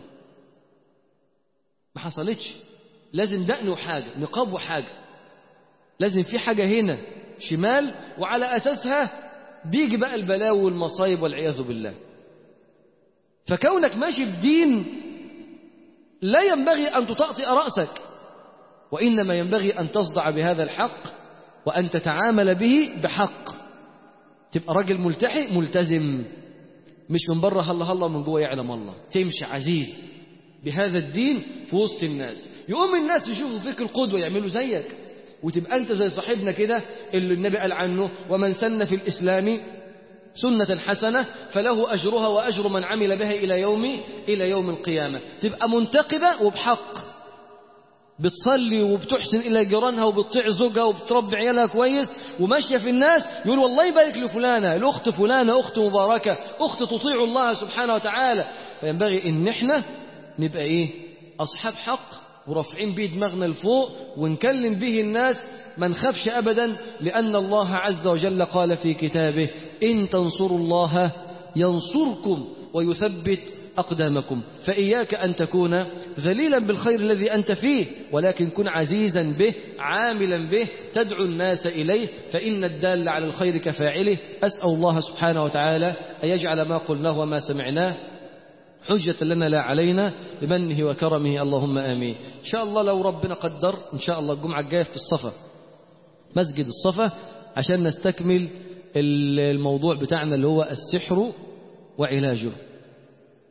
ما حصلتش لازم دقنه حاجة نقابه حاجة لازم في حاجة هنا شمال وعلى أساسها بيجي بقى البلاوي والمصايب والعياذ بالله فكونك ماشي بدين لا ينبغي أن تطأطئ رأسك وإنما ينبغي أن تصدع بهذا الحق وأن تتعامل به بحق تبقى راجل ملتحي ملتزم مش من بره هلا هلا ومن جوه يعلم الله تمشي عزيز بهذا الدين في وسط الناس يقوم الناس يشوفوا فيك القدوة يعملوا زيك وتبقى أنت زي صاحبنا كده اللي النبي قال عنه ومن سن في الإسلام سنة حسنة فله أجرها وأجر من عمل بها إلى يوم إلى يوم القيامة تبقى منتقبة وبحق بتصلي وبتحسن إلى جيرانها وبتطيع زوجها وبتربي عيالها كويس وماشية في الناس يقول والله يبارك لفلانة الأخت فلانة أخت مباركة أخت تطيع الله سبحانه وتعالى فينبغي إن احنا نبقى إيه أصحاب حق ورافعين بيه دماغنا لفوق ونكلم به الناس ما نخافش أبدا لأن الله عز وجل قال في كتابه إن تنصروا الله ينصركم ويثبت أقدامكم فإياك أن تكون ذليلا بالخير الذي أنت فيه ولكن كن عزيزا به عاملا به تدعو الناس إليه فإن الدال على الخير كفاعله أسأل الله سبحانه وتعالى أن يجعل ما قلناه وما سمعناه حجة لنا لا علينا بمنه وكرمه اللهم آمين إن شاء الله لو ربنا قدر إن شاء الله الجمعة الجاية في الصفا مسجد الصفا عشان نستكمل الموضوع بتاعنا اللي هو السحر وعلاجه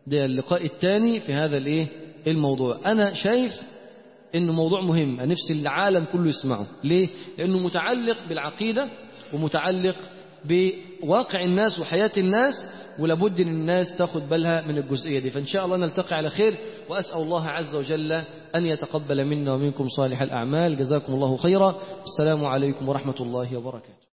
ده اللقاء الثاني في هذا الايه الموضوع أنا شايف إنه موضوع مهم نفسي العالم كله يسمعه ليه؟ لأنه متعلق بالعقيدة ومتعلق بواقع الناس وحياة الناس ولابد ان الناس تاخد بالها من الجزئية دي فإن شاء الله نلتقي على خير وأسأل الله عز وجل أن يتقبل منا ومنكم صالح الأعمال جزاكم الله خيرا السلام عليكم ورحمة الله وبركاته